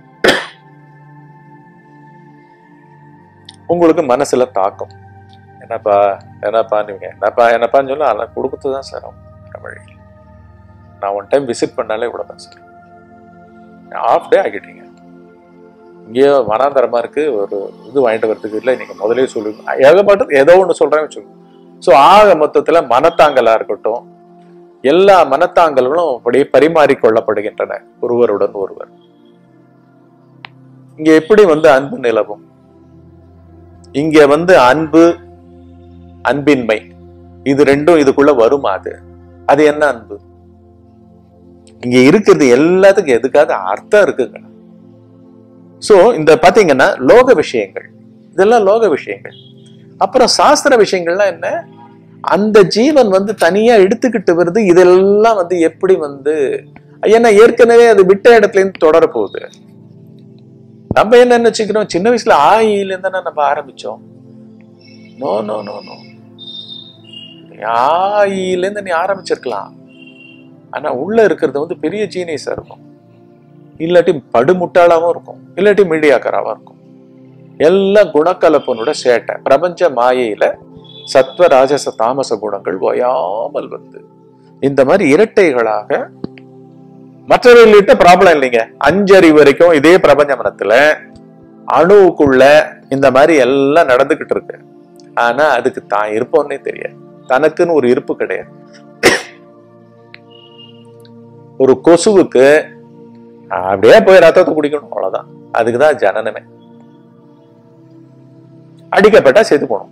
உங்களுக்கு மனசுல தாக்கம் என்னப்பா என்னப்பா நீங்க என்னப்பா என்னப்பான்னு சொல்ல அதெல்லாம் கொடுக்கறது தான் சார் வேற வழி இல்லை. நான் ஒன் டைம் விசிட் பண்ணாலே இவ்வளவுதான் சார் ஆஃப் டே ஆகிட்டீங்க இங்கேயோ வனாந்தரமா இருக்கு ஒரு இது வாங்கிட்டு வரதுக்கு இல்லை நீங்க முதலே சொல்லுங்க ஏகப்பட்டது ஏதோ ஒண்ணு சொல்றேன்னு வச்சுக்கோங்க ஸோ ஆக மொத்தத்துல மனத்தாங்கலா இருக்கட்டும் எல்லா மனத்தாங்கல்களும் அப்படியே பரிமாறிக்கொள்ளப்படுகின்றன ஒருவருடன் ஒருவர் இங்க எப்படி வந்து அன்பு நிலவும் இங்க வந்து அன்பு அன்பின்மை இது ரெண்டும் இதுக்குள்ள வருமா அது அது என்ன அன்பு இங்க இருக்கிறது எல்லாத்துக்கும் எதுக்காவது அர்த்தம் இருக்குங்க சோ இந்த பாத்தீங்கன்னா லோக விஷயங்கள் இதெல்லாம் லோக விஷயங்கள் அப்புறம் சாஸ்திர விஷயங்கள்லாம் என்ன அந்த ஜீவன் வந்து தனியா எடுத்துக்கிட்டு வருது இதெல்லாம் வந்து எப்படி வந்து ஏன்னா ஏற்கனவே அது விட்ட இடத்துல இருந்து தொடர போகுது நம்ம என்ன நினைச்சுக்கிறோம் சின்ன வயசுல ஆயில இருந்தானே நம்ம ஆரம்பிச்சோம் நோ நோ நோ நோ ஆயில இருந்து நீ ஆரம்பிச்சிருக்கலாம் ஆனா உள்ள இருக்கிறது வந்து பெரிய ஜீனியஸா இருக்கும் இல்லாட்டி படுமுட்டாளாவும் இருக்கும் இல்லாட்டி மீடியாக்கராவும் இருக்கும் எல்லாம் குணக்கலப்பனோட சேட்டை பிரபஞ்ச மாயையில சத்வ ராஜச தாமச குணங்கள் ஓயாமல் வந்து இந்த மாதிரி இரட்டைகளாக மற்றவர்கள்கிட்ட ப்ராப்ளம் இல்லைங்க அஞ்சறிவு வரைக்கும் இதே பிரபஞ்ச மனத்துல அணுவுக்குள்ள இந்த மாதிரி எல்லாம் நடந்துகிட்டு இருக்கு ஆனா அதுக்கு தான் இருப்போன்னே தெரியாது தனக்குன்னு ஒரு இருப்பு கிடையாது ஒரு கொசுவுக்கு அப்படியே போய் ரத்தத்தை குடிக்கணும் அவ்வளவுதான் அதுக்குதான் ஜனனமே அடிக்கப்பட்டா செத்து போகணும்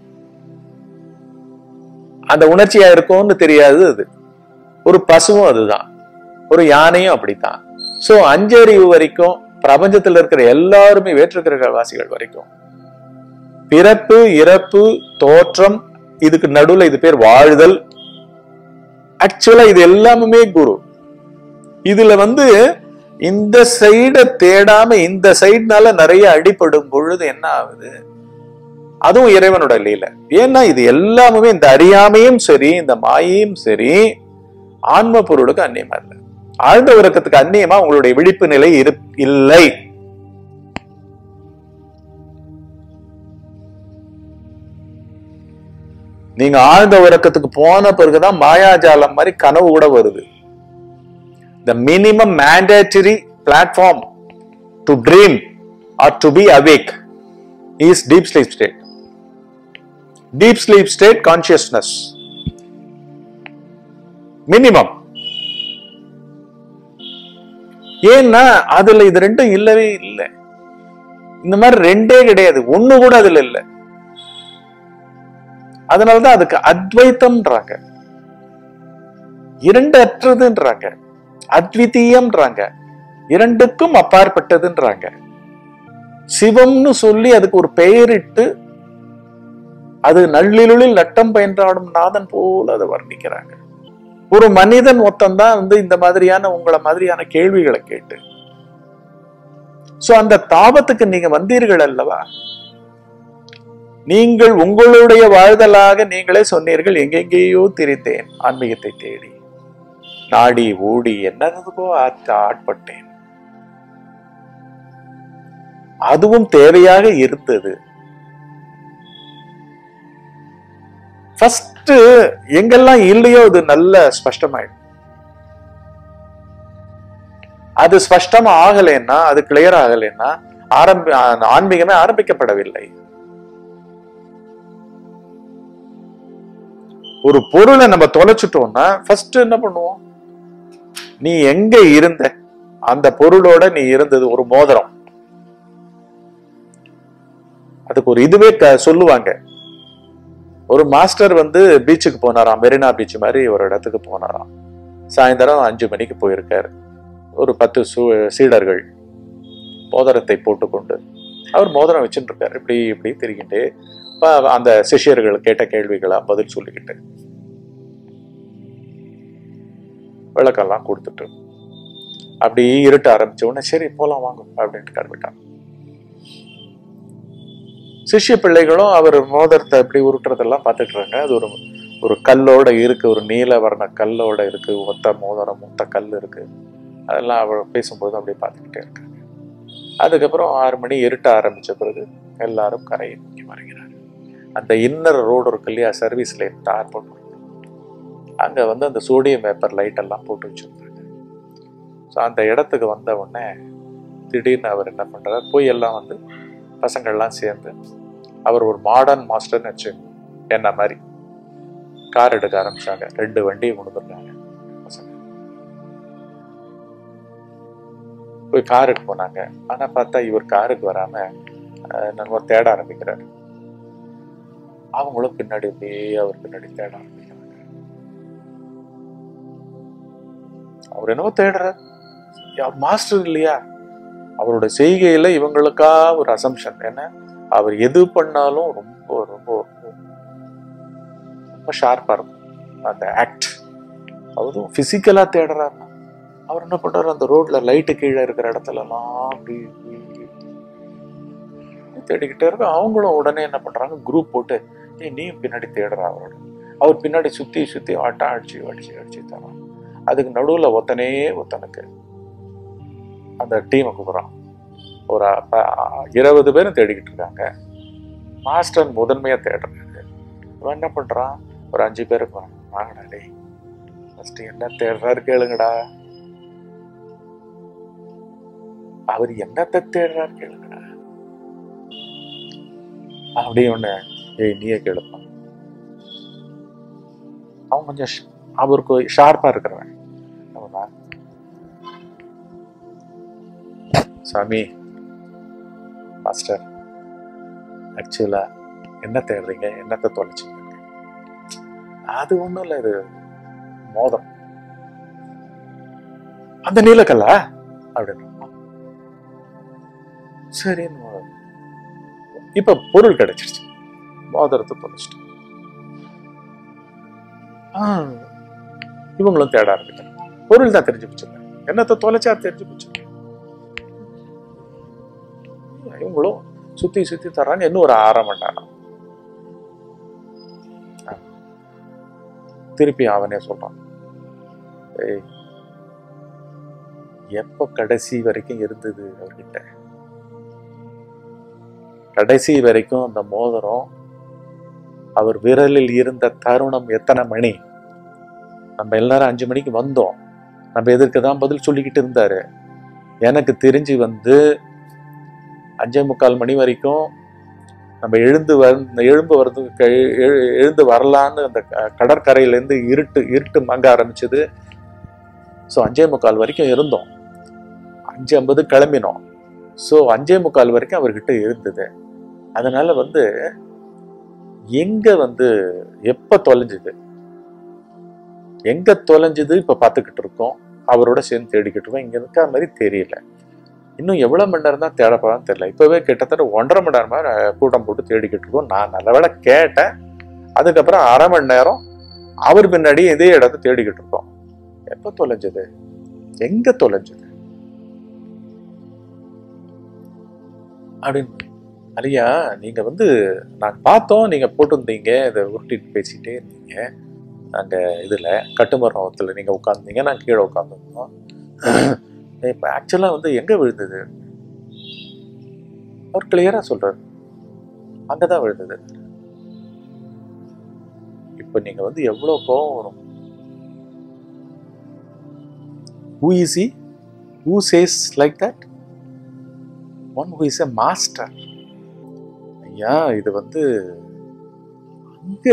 அந்த உணர்ச்சியா இருக்கும்னு தெரியாது அது ஒரு பசுவும் அதுதான் ஒரு யானையும் அப்படித்தான் சோ அஞ்சறிவு வரைக்கும் பிரபஞ்சத்துல இருக்கிற எல்லாருமே வேற்றுக்கிரக வாசிகள் வரைக்கும் பிறப்பு இறப்பு தோற்றம் இதுக்கு நடுவுல இது பேர் வாழ்தல் ஆக்சுவலா இது எல்லாமே குரு இதுல வந்து இந்த சைட தேடாம இந்த சைடுனால நிறைய அடிபடும் பொழுது என்ன ஆகுது அதுவும் இறைவனோட லீல ஏன்னா இது எல்லாமே இந்த அறியாமையும் சரி இந்த மாயையும் சரி ஆன்ம பொருளுக்கு அந்நியமா இல்லை ஆழ்ந்த உறக்கத்துக்கு அந்நியமா உங்களுடைய விழிப்பு நிலை இரு இல்லை நீங்க ஆழ்ந்த உறக்கத்துக்கு போன பிறகுதான் மாயாஜாலம் மாதிரி கனவு கூட வருது the minimum mandatory platform to dream or to be awake is deep sleep state. Deep sleep state consciousness. Minimum. ஏன்னா அதுல இது ரெண்டும் இல்லவே இல்லை இந்த மாதிரி ரெண்டே கிடையாது ஒண்ணு கூட அதுல இல்லை அதனாலதான் அதுக்கு அத்வைத்தம்ன்றாங்க இரண்டு அற்றதுன்றாங்க அத்விதீயம்ன்றாங்க இரண்டுக்கும் அப்பாற்பட்டதுன்றாங்க சிவம்னு சொல்லி அதுக்கு ஒரு பெயரிட்டு அது நள்ளிருளில் நட்டம் பயின்றாடும் நாதன் போல அதை வர்ணிக்கிறாங்க ஒரு மனிதன் மொத்தம்தான் வந்து இந்த மாதிரியான உங்களை மாதிரியான கேள்விகளை கேட்டு சோ அந்த தாபத்துக்கு நீங்க வந்தீர்கள் அல்லவா நீங்கள் உங்களுடைய வாழ்தலாக நீங்களே சொன்னீர்கள் எங்கெங்கேயோ திரிந்தேன் ஆன்மீகத்தை தேடி நாடி ஓடி என்னதுக்கோ ஆற்ற ஆட்பட்டேன் அதுவும் தேவையாக இருந்தது ஃபர்ஸ்ட் எங்கெல்லாம் இல்லையோ அது நல்ல ஸ்பஷ்டமாயிடும் அது ஸ்பஷ்டமா ஆகலைன்னா அது கிளியர் ஆகலைன்னா ஆரம்பி ஆன்மீகமே ஆரம்பிக்கப்படவில்லை ஒரு பொருளை நம்ம தொலைச்சிட்டோம்னா ஃபர்ஸ்ட் என்ன பண்ணுவோம் நீ எங்க இருந்த அந்த பொருளோட நீ இருந்தது ஒரு மோதிரம் அதுக்கு ஒரு இதுவே க- சொல்லுவாங்க ஒரு மாஸ்டர் வந்து பீச்சுக்கு போனாராம் மெரினா பீச் மாதிரி ஒரு இடத்துக்கு போனாராம் சாயந்தரம் அஞ்சு மணிக்கு போயிருக்காரு ஒரு பத்து சூ- சீடர்கள் மோதிரத்தை போட்டுக்கொண்டு அவர் மோதிரம் வச்சுட்டு இருக்காரு இப்படி இப்படி திரிகிட்டு அப்ப அந்த சிஷ்யர்கள் கேட்ட கேள்விகளா பதில் சொல்லிக்கிட்டு விளக்கெல்லாம் கொடுத்துட்டு அப்படி இருட்ட ஆரம்பிச்ச உடனே சரி போலாம் வாங்க அப்படின்ட்டு கிளம்பிட்டாங்க சிஷ்ய பிள்ளைகளும் அவர் மோதிரத்தை இப்படி உருட்டுறதெல்லாம் பார்த்துட்டு இருக்காங்க அது ஒரு ஒரு கல்லோட இருக்கு ஒரு நீல வர்ண கல்லோட இருக்கு ஒத்த மோதிரம் ஒத்த கல் இருக்கு அதெல்லாம் அவர் பேசும்போது அப்படியே பார்த்துக்கிட்டே இருக்காங்க அதுக்கப்புறம் ஆறு மணி இருட்ட ஆரம்பிச்ச பிறகு எல்லாரும் கரையை நோக்கி வருகிறார் அந்த இன்னர் ரோடு இருக்கு இல்லையா சர்வீஸ் லைன் தார் போட்டு அங்க வந்து அந்த சோடியம் வேப்பர் லைட் எல்லாம் போட்டு வச்சிருந்தாங்க ஸோ அந்த இடத்துக்கு வந்த உடனே திடீர்னு அவர் என்ன பண்றாரு போய் எல்லாம் வந்து பசங்கள்லாம் சேர்ந்து அவர் ஒரு மாடர்ன் மாஸ்டர்னு வச்சு என்ன மாதிரி கார் எடுக்க ஆரம்பிச்சாங்க ரெண்டு வண்டியை கொண்டு வந்தாங்க பசங்க போய் காருக்கு போனாங்க ஆனா பார்த்தா இவர் காருக்கு வராம அஹ், நம்ம தேட ஆரம்பிக்கிறாரு அவங்களும் பின்னாடி அப்படியே அவர் பின்னாடி தேட ஆரம்பிக்கிறாங்க அவர் என்னவோ தேடுறார் அவர் மாஸ்டர் இல்லையா அவரோட செய்கையில இவங்களுக்கா ஒரு அசம்ஷன் என்ன அவர் எது பண்ணாலும் ரொம்ப ரொம்ப ரொம்ப ரொம்ப ஷார்ப்பா இருக்கும் அந்த ஆக்ட் அதுவும் பிசிக்கலா தேடுறாருன்னா அவர் என்ன பண்றாரு அந்த ரோட்ல லைட்டு கீழே இருக்கிற இடத்துல எல்லாம் அப்படி இப்படி, இப்படி தேடிக்கிட்டே இருக்க அவங்களும் உடனே என்ன பண்றாங்க குரூப் போட்டு ஏய் நீயும் பின்னாடி தேடுறா அவரோட அவர் பின்னாடி சுத்தி சுத்தி ஆட்டம் அடிச்சு அடிச்சு அடிச்சு தரான் அதுக்கு நடுவுல ஒத்தனே ஒத்தனுக்கு அந்த டீமை கூப்பிடுறான் ஒரு ப- இருபது பேரும் தேடிக்கிட்டு இருக்காங்க மாஸ்டர் முதன்மையா தேடுறாங்க இவன் என்ன பண்றான் ஒரு அஞ்சு பேருக்கு வரான். வாங்கடா டேய் ஃபர்ஸ்ட் என்ன தேடுறாரு கேளுங்கடா அவர் என்னத்தை தேடுறாரு கேளுங்கடா அப்படியே ஒண்ணு ஏய் நீயே கேளுப்பா அவன் கொஞ்சம் ஷ- அவருக்கு ஷார்ப்பா இருக்கிறவன் அவனா, சாமி மாஸ்டர் ஆக்சுவலா என்ன தேடுறீங்க என்னத்தை தொலைச்சிங்க அது ஒண்ணும் இல்ல இது மோதிரம் அந்த நீலக்கல்லா அப்படின்னு சரி இப்ப பொருள் கிடைச்சிருச்சு மோதிரத்தை தொலைச்சிட்டு ஆ, இவங்களும் தேட ஆரம்பிச்சாங்க பொருள் தான் தெரிஞ்சு போச்சு என்னத்தை தொலைச்சா தெரிஞ்சு போச்சு இவங்களும் சுத்தி சுத்தி தர்றாங்க இன்னும் ஒரு அரை மணி நேரம் ஆ. திருப்பி அவனே சொல்றான் ஏய் எப்ப கடைசி வரைக்கும் இருந்தது அவர்கிட்ட கடைசி வரைக்கும் அந்த மோதிரம் அவர் விரலில் இருந்த தருணம் எத்தனை மணி நம்ம எல்லாரும் அஞ்சு மணிக்கு வந்தோம் நம்ம எதற்கு தான் பதில் சொல்லிக்கிட்டு இருந்தாரு எனக்கு தெரிஞ்சு வந்து அஞ்சே முக்கால் மணி வரைக்கும் நம்ம எழுந்து வந்து எழும்பு வர்றதுக்கு எழு- எழு- எழுந்து வரலான்னு அந்த க- கடற்கரையிலேருந்து இருட்டு இருட்டு மங்க ஆரம்பிச்சது ஸோ அஞ்சே முக்கால் வரைக்கும் இருந்தோம் அஞ்சு ஐம்பது கிளம்பினோம் ஸோ அஞ்சே முக்கால் வரைக்கும் அவர்கிட்ட இருந்தது அதனால வந்து எங்க வந்து எப்ப தொலைஞ்சது எங்க தொலைஞ்சது இப்ப பார்த்துக்கிட்டு இருக்கோம் அவரோட சேர்ந்து தேடிக்கிட்டு இருக்கோம் இங்க இருக்க மாதிரி தெரியல இன்னும் எவ்வளவு மணி நேரம் தான் தேடப்படான்னு தெரியல இப்பவே கிட்டத்தட்ட ஒன்றரை மணி நேரமா அஹ், கூட்டம் போட்டு தேடிக்கிட்டு இருக்கோம் நான் நல்லவேளை கேட்டேன் அதுக்கப்புறம் அரை மணி நேரம் அவர் பின்னாடி இதே இடத்த தேடிக்கிட்டு இருக்கோம் எப்ப தொலைஞ்சது எங்க தொலைஞ்சது அப்படின்னு அலியா நீங்க வந்து நாங்க பார்த்தோம் நீங்க போட்டிருந்தீங்க இதை உருட்டிட்டு பேசிட்டே இருந்தீங்க அங்க இதுல கட்டுமரத்துல நீங்க உட்கார்ந்தீங்க நான் கீழே உட்காந்துருந்தோம் இப்போ ஆக்சுவலா வந்து எங்க விழுந்தது அவர் கிளியரா சொல்றாரு அங்கதான் விழுந்தது இப்ப நீங்க வந்து எவ்வளவு கோவம் வரும் who is he who says like that one who is a master ஐயா இது வந்து அங்க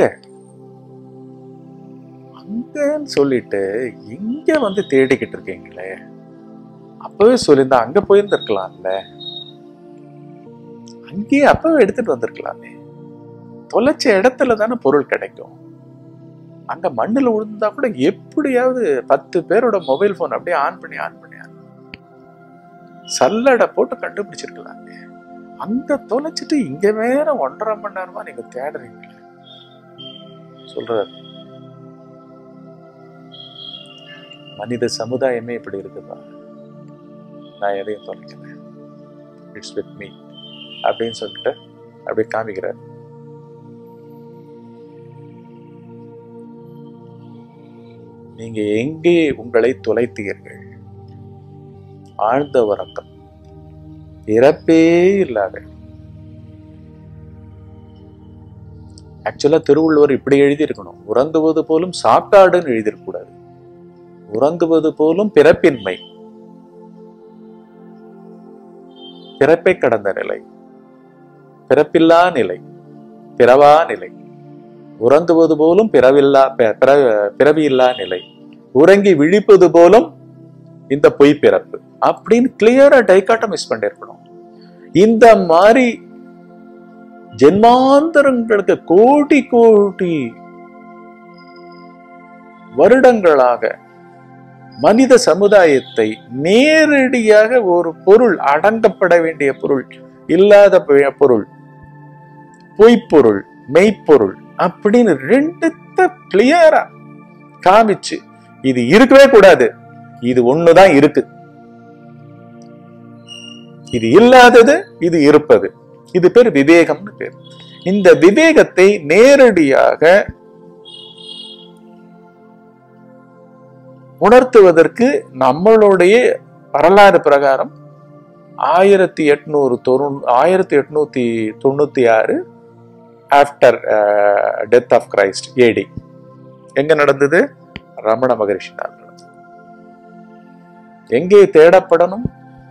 அங்கன்னு சொல்லிட்டு இங்க வந்து தேடிக்கிட்டு இருக்கீங்களே அப்பவே சொல்லியிருந்தா அங்க போயிருந்திருக்கலாம்ல அங்கேயே அப்பவே எடுத்துட்டு வந்திருக்கலாமே தொலைச்ச இடத்துல தானே பொருள் கிடைக்கும் அங்க மண்ணுல விழுந்தா கூட எப்படியாவது பத்து பேரோட மொபைல் போன் அப்படியே ஆன் பண்ணி ஆன் பண்ணி ஆன் பண்ணி. சல்லடை போட்டு கண்டுபிடிச்சிருக்கலாமே அங்க தொலைச்சிட்டு இங்க வேற ஒன்றரை மணி நேரமா நீங்க தேடுறீங்களே சொல்றாரு மனித சமுதாயமே இப்படி இருக்குதா நான் எதையும் தொலைக்கல இட்ஸ் வித் மீ அப்படின்னு சொல்லிட்டு அப்படியே காமிக்கிறார் நீங்க எங்கே உங்களை தொலைத்தீர்கள் ஆழ்ந்த உறக்கம் இறப்பே இல்லாத ஆக்சுவலா திருவள்ளுவர் இப்படி எழுதியிருக்கணும் உறங்குவது போலும் சாக்காடுன்னு எழுதியிருக்கூடாது உறங்குவது போலும் பிறப்பின்மை பிறப்பை கடந்த நிலை பிறப்பில்லா நிலை பிறவா நிலை உறங்குவது போலும் பிறவில்லா பி- பிற- பிறவியில்லா நிலை உறங்கி விழிப்பது போலும் இந்த பொய் பிறப்பு அப்படின்னு கிளியரா டைக்காட்டமைஸ் பண்ணிருக்கணும் இந்த மாதிரி ஜென்மாந்தரங்களுக்கு கோடி கோடி வருடங்களாக மனித சமுதாயத்தை நேரடியாக ஒரு பொருள் அடங்கப்பட வேண்டிய பொருள் இல்லாத பொ- பொருள் பொய்ப்பொருள் மெய்ப்பொருள் அப்படின்னு ரெண்டுத்த கிளியரா காமிச்சு இது இருக்கவே கூடாது இது ஒண்ணுதான் இருக்கு இது இல்லாதது இது இருப்பது இது பேர் விவேகம்னு பேர் இந்த விவேகத்தை நேரடியாக உணர்த்துவதற்கு நம்மளுடைய வரலாறு பிரகாரம் ஆயிரத்தி எட்நூறு தொண்ணூ ஆயிரத்தி எட்நூத்தி தொண்ணூத்தி ஆறு after death of Christ AD எங்க நடந்தது ரமண மகரிஷினால் நடந்தது எங்கே தேடப்படணும்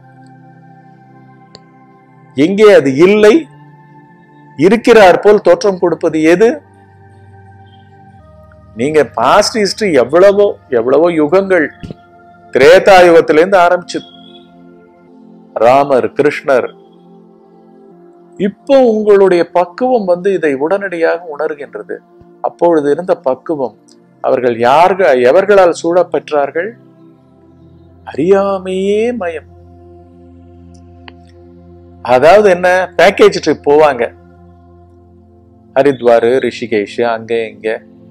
எங்கே அது இல்லை இருக்கிறார் போல் தோற்றம் கொடுப்பது எது நீங்க பாஸ்ட் ஹிஸ்டரி எவ்வளவோ எவ்வளவோ யுகங்கள் திரேதாயுகத்திலிருந்து ஆரம்பிச்சது ராமர் கிருஷ்ணர் இப்போ உங்களுடைய பக்குவம் வந்து இதை உடனடியாக உணர்கின்றது அப்பொழுது இருந்த பக்குவம் அவர்கள் யார்கள் எவர்களால் சூழப் பெற்றார்கள் அறியாமையே மயம் அதாவது என்ன பேக்கேஜ் ட்ரிப் போவாங்க ஹரித்வார் ரிஷிகேஷ் அங்க இங்க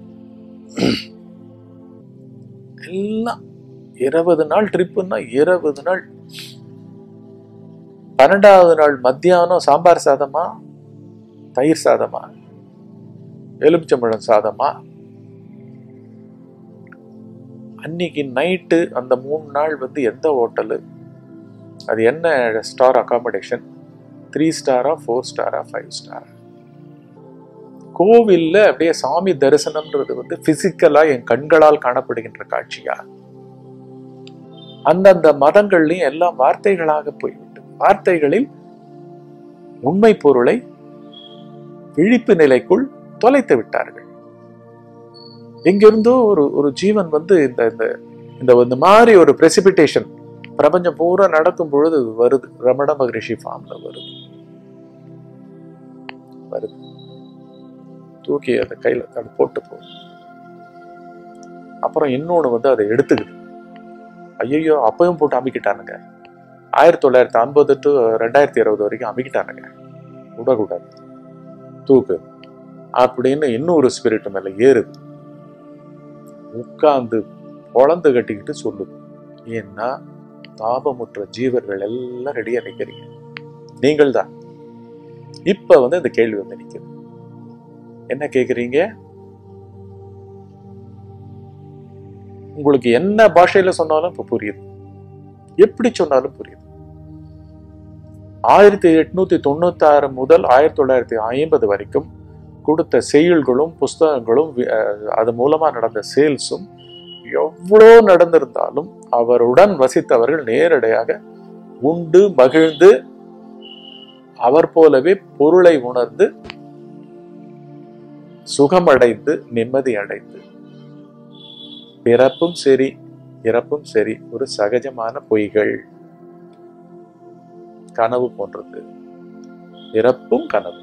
எல்லாம் இருபது நாள் ட்ரிப்புன்னா இருபது நாள் பன்னெண்டாவது நாள் மத்தியானம் சாம்பார் சாதமா தயிர் சாதமா எலுமிச்சம்பழம் சாதமா அன்னைக்கு நைட்டு அந்த மூணு நாள் வந்து எந்த ஹோட்டலு அது என்ன ஸ்டார் அகாமடேஷன் த்ரீ ஸ்டாரா ஃபோர் ஸ்டாரா ஃபைவ் ஸ்டாரா கோவில்ல அப்படியே சாமி தரிசனம்ன்றது வந்து பிசிக்கலா என் கண்களால் காணப்படுகின்ற காட்சியா அந்தந்த மதங்கள்லயும் எல்லாம் வார்த்தைகளாக போய்விட்டு வார்த்தைகளில் உண்மை பொருளை விழிப்பு நிலைக்குள் தொலைத்து விட்டார்கள் எங்கிருந்தோ ஒரு ஒரு ஜீவன் வந்து இந்த இந்த இந்த இந்த மாதிரி ஒரு பிரசிபிடேஷன் பிரபஞ்சம் பூரா நடக்கும் பொழுது வருது ரமண மகரிஷி ஃபார்ம்ல வருது வருது தூக்கி அதை கையில அதை போட்டு போகுது அப்புறம் இன்னொன்னு வந்து அதை எடுத்துக்குது ஐயோ அப்பவும் போட்டு அமுக்கிட்டானுங்க ஆயிரத்தி தொள்ளாயிரத்தி ஐம்பது டு ரெண்டாயிரத்தி இருபது வரைக்கும் அமுக்கிட்டானுங்க விடக்கூடாது தூக்கு அப்படின்னு இன்னொரு ஸ்பிரிட் மேல ஏறுது உட்கார்ந்து பொழந்து கட்டிக்கிட்டு சொல்லுது ஏன்னா தாபமுற்ற ஜீவர்கள் எல்லாம் ரெடியா நிக்கிறீங்க நீங்கள் தான் இப்ப வந்து இந்த கேள்வி வந்து நிக்குது என்ன கேக்குறீங்க உங்களுக்கு என்ன பாஷையில சொன்னாலும் இப்ப புரியுது எப்படி சொன்னாலும் புரியுது ஆயிரத்தி எட்நூத்தி தொண்ணூத்தி ஆறு முதல் ஆயிரத்தி தொள்ளாயிரத்தி ஐம்பது வரைக்கும் கொடுத்த செய்யுள்களும் புஸ்தகங்களும் வி- அஹ் அது மூலமா நடந்த சேல்ஸும் எவ்வளோ நடந்திருந்தாலும் அவருடன் வசித்தவர்கள் நேரடியாக உண்டு மகிழ்ந்து அவர் போலவே பொருளை உணர்ந்து சுகமடைந்து நிம்மதி அடைந்து பிறப்பும் சரி இறப்பும் சரி ஒரு சகஜமான பொய்கள் கனவு போன்றது இறப்பும் கனவு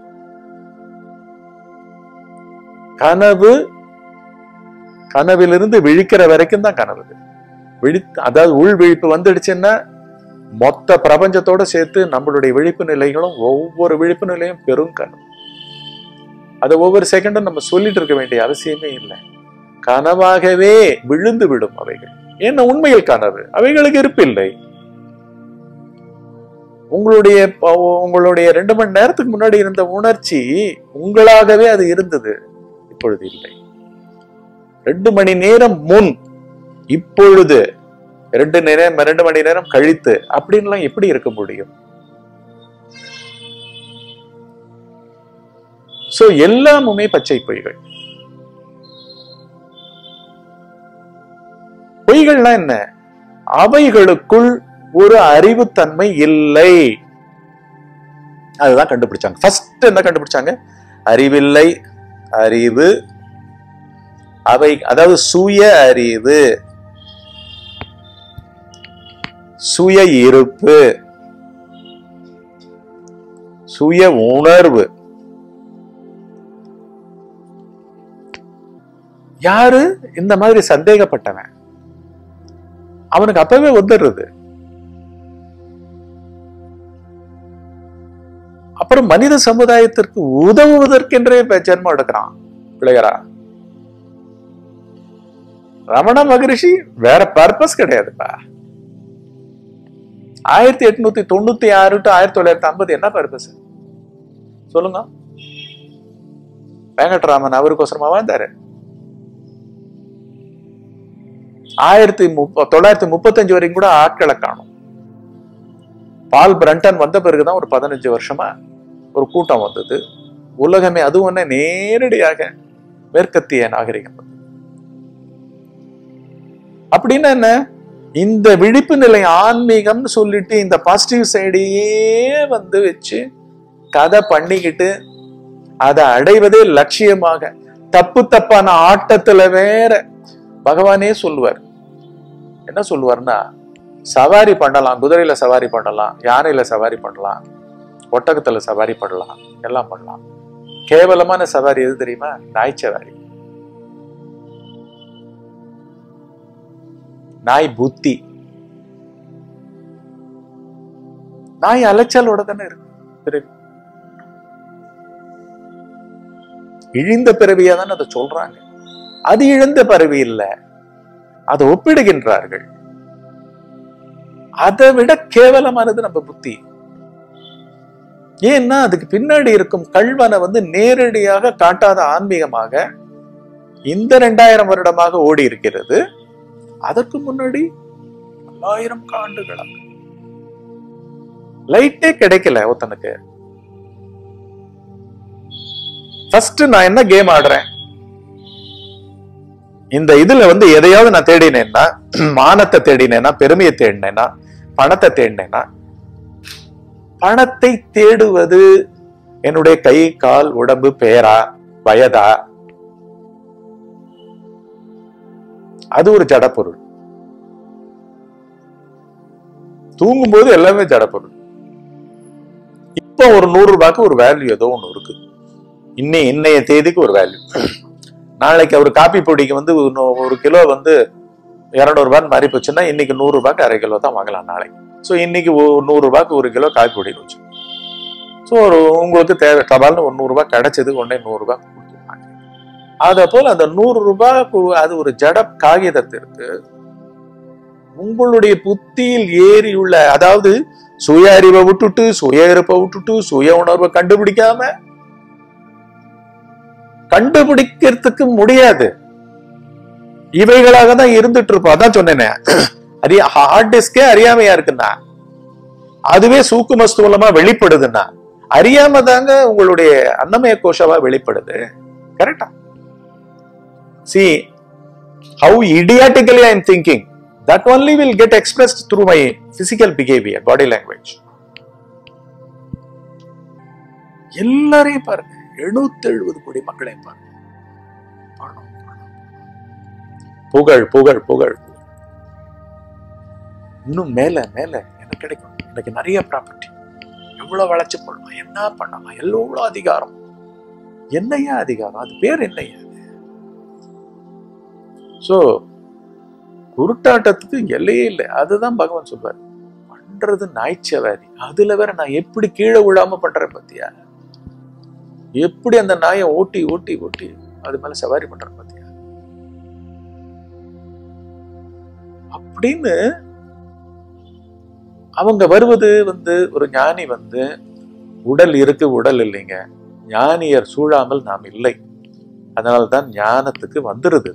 கனவு கனவிலிருந்து விழிக்கிற வரைக்கும் தான் கனவு விழி அதாவது உள் விழிப்பு வந்துடுச்சுன்னா மொத்த பிரபஞ்சத்தோட சேர்த்து நம்மளுடைய விழிப்பு நிலைகளும் ஒவ்வொரு விழிப்பு நிலையும் பெரும் கனவு அதை ஒவ்வொரு செகண்டும் நம்ம சொல்லிட்டு இருக்க வேண்டிய அவசியமே இல்லை கனவாகவே விழுந்து விடும் அவைகள் ஏன்னா உண்மையில் கனவு அவைகளுக்கு இருப்பில்லை உங்களுடைய ப- உங்களுடைய ரெண்டு மணி நேரத்துக்கு முன்னாடி இருந்த உணர்ச்சி உங்களாகவே அது இருந்தது இப்பொழுது இல்லை ரெண்டு மணி நேரம் முன் இப்பொழுது ரெண்டு நேரம் ரெண்டு மணி நேரம் கழித்து அப்படின்லாம் எப்படி இருக்க முடியும் சோ எல்லாமுமே பச்சை பொய்கள் பொய்கள்னா என்ன அவைகளுக்குள் ஒரு அறிவுத்தன்மை இல்லை அதுதான் கண்டுபிடிச்சாங்க ஃபர்ஸ்ட் என்ன கண்டுபிடிச்சாங்க அறிவில்லை அறிவு அவை அதாவது சுய அறிவு சுய இருப்பு சுய உணர்வு யாரு இந்த மாதிரி சந்தேகப்பட்டவன் அவனுக்கு அப்பவே வந்துடுறது அப்புறம் மனித சமுதாயத்திற்கு உதவுவதற்கென்றே இப்ப ஜென்மம் எடுக்கிறான் பிள்ளையரா ரமண மகரிஷி வேற பர்பஸ் கிடையாதுப்பா ஆயிரத்தி எட்நூத்தி தொண்ணூத்தி ஆறு டு ஆயிரத்தி தொள்ளாயிரத்தி ஐம்பது என்ன பர்பஸ் சொல்லுங்க வெங்கட்ராமன் அவருக்கோசரமா வாழ்ந்தாரு ஆயிரத்தி முப்ப தொள்ளாயிரத்தி முப்பத்தஞ்சு வரைக்கும் கூட ஆட்களை காணும் பால் பிரண்டன் வந்த பிறகுதான் ஒரு பதினஞ்சு வருஷமா ஒரு கூட்டம் வந்தது உலகமே அது ஒண்ணு நேரடியாக மேற்கத்திய நாகரிகம் வந்தது. அப்படின்னா என்ன இந்த விழிப்பு நிலை ஆன்மீகம்னு சொல்லிட்டு இந்த பாசிட்டிவ் சைடையே வந்து வச்சு கதை பண்ணிக்கிட்டு அதை அடைவதே லட்சியமாக தப்பு தப்பான ஆட்டத்துல வேற பகவானே சொல்லுவார் என்ன சொல்லுவார்னா சவாரி பண்ணலாம் குதிரையில சவாரி பண்ணலாம் யானையில சவாரி பண்ணலாம் ஒட்டகத்துல சவாரி பண்ணலாம் எல்லாம் பண்ணலாம் கேவலமான சவாரி எது தெரியுமா நாய் சவாரி நாய் புத்தி நாய் அலைச்சலோட தானே இருக்கு பிறவி இழிந்த பிறவியா தானே அதை சொல்றாங்க அது இழந்த பிறவி இல்ல அதை ஒப்பிடுகின்றார்கள் அதை விட கேவலமானது நம்ம புத்தி ஏன்னா அதுக்கு பின்னாடி இருக்கும் கல்வனை வந்து நேரடியாக காட்டாத ஆன்மீகமாக இந்த ரெண்டாயிரம் வருடமாக ஓடி இருக்கிறது அதற்கு முன்னாடி பல்லாயிரம் ஆண்டுகளாக லைட்டே கிடைக்கல ஒருத்தனுக்கு ஃபர்ஸ்ட் நான் என்ன கேம் ஆடுறேன் இந்த இதுல வந்து எதையாவது நான் தேடினேன்னா மானத்தை தேடினேன்னா பெருமையை தேடினேன்னா பணத்தை தேடினேன்னா பணத்தை தேடுவது என்னுடைய கை கால் உடம்பு பேரா வயதா அது ஒரு ஜடப்பொருள் தூங்கும்போது எல்லாமே ஜடப்பொருள் இப்போ ஒரு நூறு ரூபாய்க்கு ஒரு வேல்யூ ஏதோ ஒண்ணு இருக்கு இன்னை இன்னைய தேதிக்கு ஒரு வேல்யூ நாளைக்கு அவர் காப்பி பொடிக்கு வந்து இன்னும் ஒரு கிலோ வந்து இரநூறு ரூபான்னு மாறி போச்சுன்னா இன்னைக்கு நூறு ரூபாய்க்கு அரை கிலோ தான் வாங்கலாம் நாளைக்கு ஸோ இன்னைக்கு ஒரு நூறு ரூபாய்க்கு ஒரு கிலோ காப்பி பொடி வச்சு ஸோ ஒரு உங்களுக்கு தேவை தபால்னு ஒரு நூறு ரூபாய் கிடைச்சது உடனே நூறு ரூபாய் கொடுத்துருவாங்க அதை போல அந்த நூறு ரூபாய்க்கு அது ஒரு ஜட காகிதத்திற்கு உங்களுடைய புத்தியில் ஏறியுள்ள அதாவது சுய அறிவை விட்டுட்டு சுய இருப்பை விட்டுட்டு சுய உணர்வை கண்டுபிடிக்காம கண்டுபிடிக்கிறதுக்கு முடியாது இவைகளாக தான் இருந்துட்டு இருப்போம் அதான் சொன்னேனே அறிய ஹார்ட் டிஸ்கே அறியாமையா இருக்குன்னா அதுவே சூக்கும ஸ்தூலமா வெளிப்படுதுன்னா அறியாம தாங்க உங்களுடைய அன்னமய கோஷவா வெளிப்படுது கரெக்டா see how idiotically I am thinking that only will get expressed through my physical behaviour body language எல்லாரையும் பாருங்க எழுநூத்தி எழுபது கோடி மக்களையும் பாருங்க பணம், பணம். புகழ் புகழ் புகழ் இன்னும் மேல மேல எனக்கு கிடைக்கும் எனக்கு நிறைய ப்ராப்பர்ட்டி எவ்வளவு வளர்ச்சி பண்ணலாம் என்ன பண்ணலாம் எவ்வளவு அதிகாரம் என்னையா அதிகாரம் அது பேர் என்னையா சோ குருட்டாட்டத்துக்கு எல்லையே இல்லை அதுதான் பகவான் சொல்வார் பண்றது நாய்ச்சவாதி அதுல வேற நான் எப்படி கீழே விழாம பண்றேன் பத்தியா எப்படி அந்த நாயை ஓட்டி ஓட்டி ஓட்டி அது மேல சவாரி பண்றேன் பத்தியா அப்படின்னு அவங்க வருவது வந்து ஒரு ஞானி வந்து உடல் இருக்கு உடல் இல்லைங்க ஞானியர் சூழாமல் நாம் இல்லை அதனால்தான் ஞானத்துக்கு வந்துருது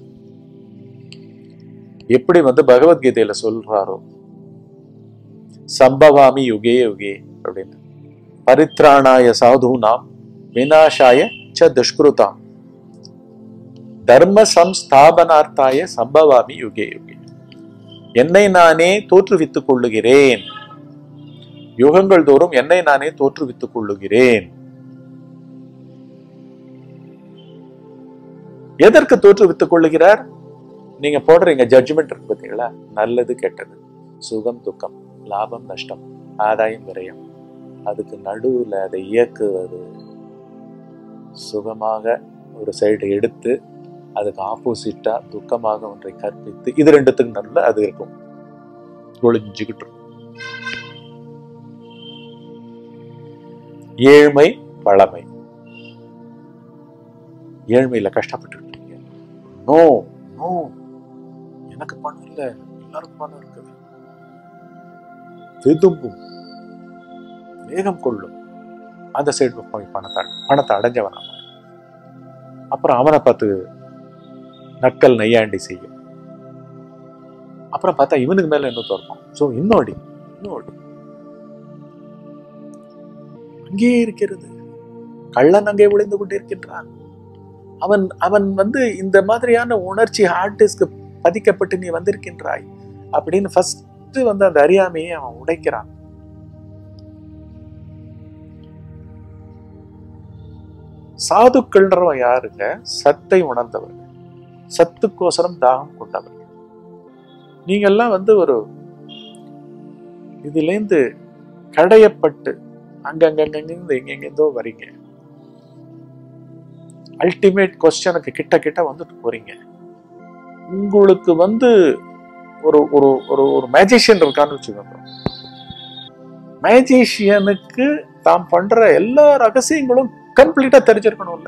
எப்படி வந்து பகவத்கீதையில சொல்றாரோ சம்பவாமி யுகே யுகே அப்படின்னு பரித்ராணாய சாதுனாம் விநாசாய ச துஷ்கிருதாம் தர்ம சம்ஸ்தாபனார்த்தாய சம்பவாமி யுகே யுகே என்னை நானே தோற்றுவித்துக் கொள்ளுகிறேன் யுகங்கள் தோறும் என்னை நானே தோற்றுவித்துக் கொள்ளுகிறேன் எதற்கு தோற்றுவித்துக் கொள்ளுகிறார் நீங்க போடுறீங்க ஜட்ஜ்மெண்ட் இருக்கு பார்த்தீங்களா நல்லது கெட்டது சுகம் துக்கம் லாபம் நஷ்டம் ஆதாயம் விரயம் அதுக்கு நடுவுல அதை இயக்குவது சுகமாக ஒரு சைடு எடுத்து அதுக்கு ஆப்போசிட்டா துக்கமாக ஒன்றை கற்பித்து இது ரெண்டுத்துக்கு நல்ல அது இருக்கும் ஒளிஞ்சுக்கிட்டு இருக்கும். ஏழ்மை வளமை ஏழ்மையில கஷ்டப்பட்டு இருக்கீங்க நோ நோ எனக்கு பணம் இல்ல எல்லாருக்கும் பணம் இருக்குது விதும்பும் வேகம் கொள்ளும் அந்த சைடு போய் பணத்தை பணத்தை அடைஞ்சவன் அவன் அப்புறம் அவனை பார்த்து நக்கல் நையாண்டி செய்யும் அப்புறம் பார்த்தா இவனுக்கு மேல இன்னும் தோற்பான் ஸோ இன்னொடி இன்னொடி அங்கே இருக்கிறது கள்ளன் அங்கே விழுந்து கொண்டிருக்கின்றான் அவன் அவன் வந்து இந்த மாதிரியான உணர்ச்சி ஹார்ட் டிஸ்க்கு பதிக்கப்பட்டு நீ வந்திருக்கின்றாய் அப்படின்னு ஃபர்ஸ்ட் வந்து அந்த அறியாமையை அவன் உடைக்கிறான் சாதுக்கள்ன்றவன் யாருங்க சத்தை உணர்ந்தவர்கள் சத்துக்கோசரம் தாகம் கொண்டவர்கள் நீங்கெல்லாம் வந்து ஒரு இதுலேருந்து கடையப்பட்டு அங்கங்கங்கிருந்து எங்கெங்கேருந்தோ வரீங்க அல்டிமேட் கொஸ்டனுக்கு கிட்ட கிட்ட வந்துட்டு போறீங்க உங்களுக்கு வந்து ஒரு ஒரு ஒரு ஒரு மேஜிஷியன் இருக்கான்னு வச்சுக்கோங்க மேஜிஷியனுக்கு தாம் பண்ற எல்லா ரகசியங்களும் கம்ப்ளீட்டா தெரிஞ்சிருக்கணும்ல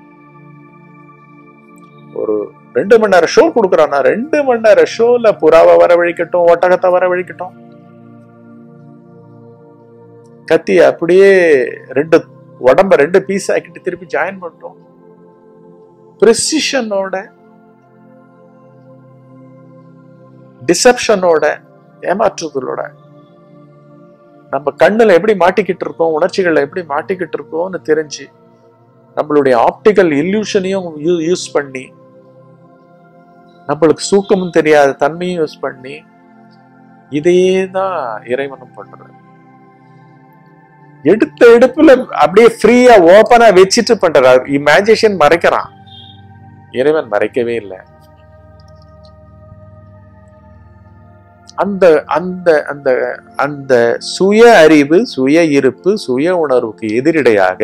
ஒரு ரெண்டு மணி நேரம் ஷோ கொடுக்குறான்னா ரெண்டு மணி நேரம் ஷோல புறாவை வரவழிக்கட்டும் ஒட்டகத்தை வரவழிக்கட்டும் கத்தி அப்படியே ரெண்டு உடம்ப ரெண்டு பீஸ் ஆக்கிட்டு திருப்பி ஜாயின் பண்ணிட்டோம் ப்ரிசிஷனோட டிசப்ஷனோட ஏமாற்றுதலோட நம்ம கண்ணுல எப்படி மாட்டிக்கிட்டு இருக்கோம் உணர்ச்சிகள்ல எப்படி மாட்டிக்கிட்டு இருக்கோம்னு தெரிஞ்சு நம்மளுடைய ஆப்டிக்கல் இல்யூஷனையும் யூஸ் பண்ணி நம்மளுக்கு சூக்கமும் தெரியாத தன்மையும் யூஸ் பண்ணி இதையே தான் இறைவனும் பண்றாரு எடுத்த எடுப்புல அப்படியே ஃப்ரீயா ஓபனா வச்சுட்டு பண்றாரு இமேஜினேஷன் மறைக்கிறான் இறைவன் மறைக்கவே இல்லை அந்த அந்த அந்த அந்த சுய அறிவு சுய இருப்பு சுய உணர்வுக்கு எதிரிடையாக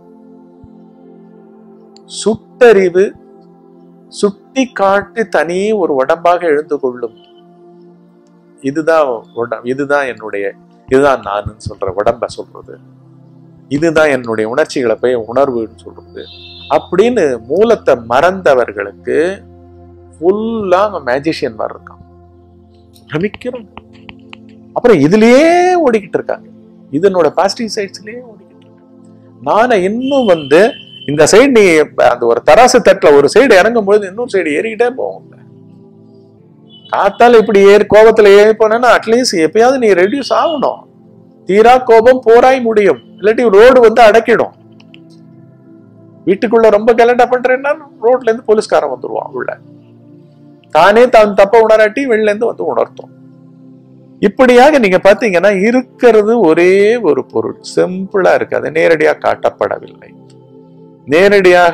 சுட்டறிவு சுட்டி காட்டி தனி ஒரு உடம்பாக எழுந்து கொள்ளும் இதுதான் உட- இதுதான் என்னுடைய இதுதான் நான் சொல்ற உடம்ப சொல்றது இதுதான் என்னுடைய உணர்ச்சிகளை போய் உணர்வுன்னு சொல்றது அப்படின்னு மூலத்தை மறந்தவர்களுக்கு ஃபுல்லா மேஜிஷியன் மாதிரி இருக்கான் பிரமிக்கிறோம் அப்புறம் இதுலயே ஓடிக்கிட்டு இருக்காங்க இதனோட பாசிட்டிவ் சைட்ஸ்லயே ஓடிக்கிட்டு இருக்கு நானை இன்னும் வந்து இந்த சைடு நீ அந்த ஒரு தராசு தட்டுல ஒரு சைடு இறங்கும் பொழுது இன்னொரு சைடு ஏறிக்கிட்டே போகும் காத்தால இப்படி ஏறி கோபத்துல ஏறி போனேன்னா அட்லீஸ்ட் எப்பயாவது நீ ரெடியூஸ் ஆகணும் தீரா கோபம் போராய் முடியும் இல்லாட்டி ரோடு வந்து அடக்கிடும் வீட்டுக்குள்ள ரொம்ப கலண்டா பண்றேன்னா ரோட்ல இருந்து போலீஸ்காரன் வந்துருவான் உள்ள தானே தான் தப்ப உணராட்டி வெளில இருந்து வந்து உணர்த்தும் இப்படியாக நீங்க பாத்தீங்கன்னா இருக்கிறது ஒரே ஒரு பொருள் சிம்பிளா இருக்கு அது நேரடியா காட்டப்படவில்லை நேரடியாக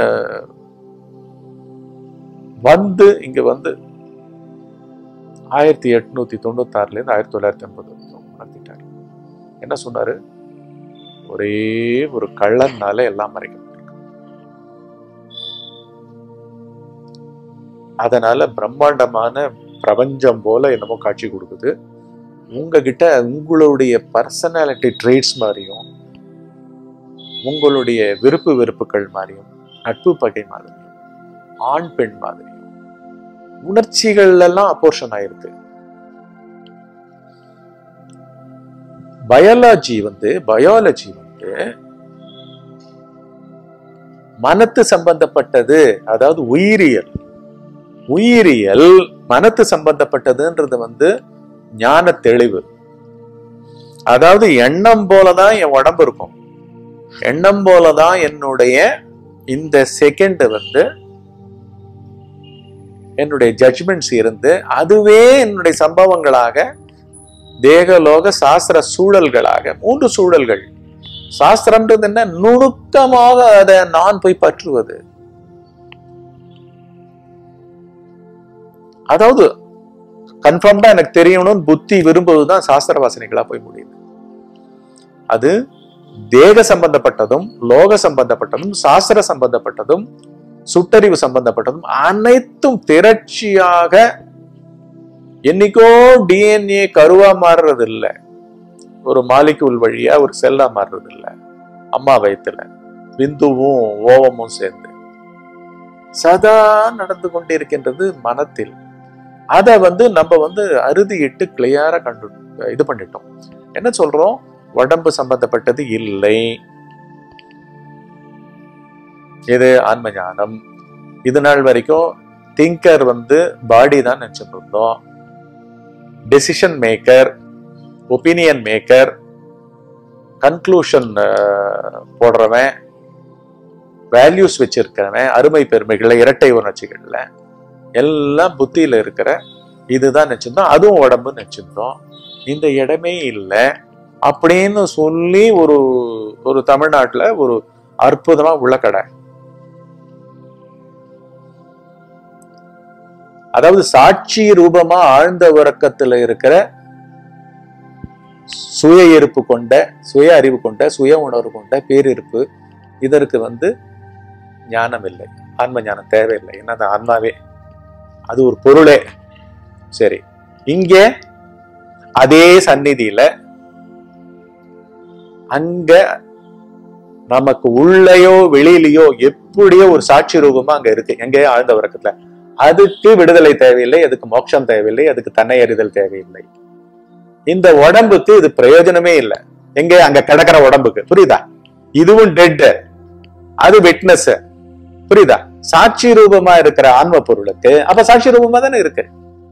வந்து இங்க வந்து ஆயிரத்தி எட்நூத்தி தொண்ணூத்தி ஆறுல இருந்து ஆயிரத்தி தொள்ளாயிரத்தி ஐம்பது உணர்த்திட்டாரு என்ன சொன்னாரு ஒரே ஒரு கள்ளன்னால எல்லாம் மறைக்கப்பட்டிருக்கு அதனால பிரம்மாண்டமான பிரபஞ்சம் போல என்னமோ காட்சி கொடுக்குது உங்ககிட்ட உங்களுடைய பர்சனாலிட்டி ட்ரேட்ஸ் மாதிரியும் உங்களுடைய விருப்பு வெறுப்புகள் மாதிரியும் நட்பு பகை மாதிரியும் ஆண் பெண் மாதிரியும் உணர்ச்சிகள் எல்லாம் அப்போர்ஷன் ஆயிருக்கு பயாலஜி வந்து பயாலஜி வந்து மனத்து சம்பந்தப்பட்டது அதாவது உயிரியல் உயிரியல் மனத்து சம்பந்தப்பட்டதுன்றது வந்து ஞான தெளிவு அதாவது எண்ணம் போலதான் என் உடம்பு இருக்கும் எண்ணம் போலதான் என்னுடைய இந்த செகண்ட் வந்து என்னுடைய ஜட்ஜ்மெண்ட்ஸ் இருந்து அதுவே என்னுடைய சம்பவங்களாக தேகலோக சாஸ்திர சூழல்களாக மூன்று சூழல்கள் சாஸ்திரம்ன்றது என்ன நுணுக்கமாக அதை நான் போய் பற்றுவது அதாவது கன்ஃபார்ம்டா எனக்கு தெரியணும்னு புத்தி விரும்புவதுதான் சாஸ்திர வாசனைகளா போய் முடியுது அது தேக சம்பந்தப்பட்டதும் லோக சம்பந்தப்பட்டதும் சாஸ்திர சம்பந்தப்பட்டதும் சுட்டறிவு சம்பந்தப்பட்டதும் அனைத்தும் திரட்சியாக என்னைக்கோ டிஎன்ஏ கருவா மாறுறது இல்ல ஒரு மாலிகுல் வழியா ஒரு செல்லா மாறுறது இல்ல அம்மா வயித்துல விந்துவும் ஓவமும் சேர்ந்து சதா நடந்து கொண்டிருக்கின்றது மனத்தில் அதை வந்து நம்ம வந்து அறுதியிட்டு கிளியரா கண்டு இது பண்ணிட்டோம் என்ன சொல்றோம் உடம்பு சம்பந்தப்பட்டது இல்லை இது ஆன்ம ஞானம் இது நாள் வரைக்கும் திங்கர் வந்து பாடி தான் நினைச்சிட்டு இருந்தோம் decision maker opinion maker conclusion போடுறவன் வேல்யூஸ் வச்சிருக்கிறவன் அருமை பெருமைகள்ல இரட்டை உணர்ச்சிகள்ல எல்லாம் புத்தியில இருக்கிற இதுதான் நினைச்சிருந்தோம் அதுவும் உடம்பு நினைச்சிருந்தோம் இந்த இடமே இல்லை அப்படின்னு சொல்லி ஒரு ஒரு தமிழ்நாட்டுல ஒரு அற்புதமா உள்ள கடை அதாவது சாட்சி ரூபமா ஆழ்ந்த உறக்கத்துல இருக்கிற சுய இருப்பு கொண்ட சுய அறிவு கொண்ட சுய உணர்வு கொண்ட பேரிருப்பு இதற்கு வந்து ஞானம் இல்லை ஆன்ம ஞானம் தேவையில்லை ஏன்னா அது ஆன்மாவே அது ஒரு பொருளே சரி இங்கே அதே சந்நிதியில அங்க நமக்கு உள்ளேயோ வெளியிலயோ எப்படியோ ஒரு சாட்சி ரூபமா அங்க இருக்கு எங்கேயோ ஆழ்ந்த உறக்கத்துல அதுக்கு விடுதலை தேவையில்லை அதுக்கு மோட்சம் தேவையில்லை அதுக்கு தன்னை அறிதல் தேவையில்லை இந்த உடம்புக்கு இது பிரயோஜனமே இல்லை எங்க அங்க கிடக்கிற உடம்புக்கு புரியுதா இதுவும் டெட் அது விட்னஸ் புரியுதா சாட்சி ரூபமா இருக்கிற ஆன்ம பொருளுக்கு அப்ப சாட்சி ரூபமா தானே இருக்கு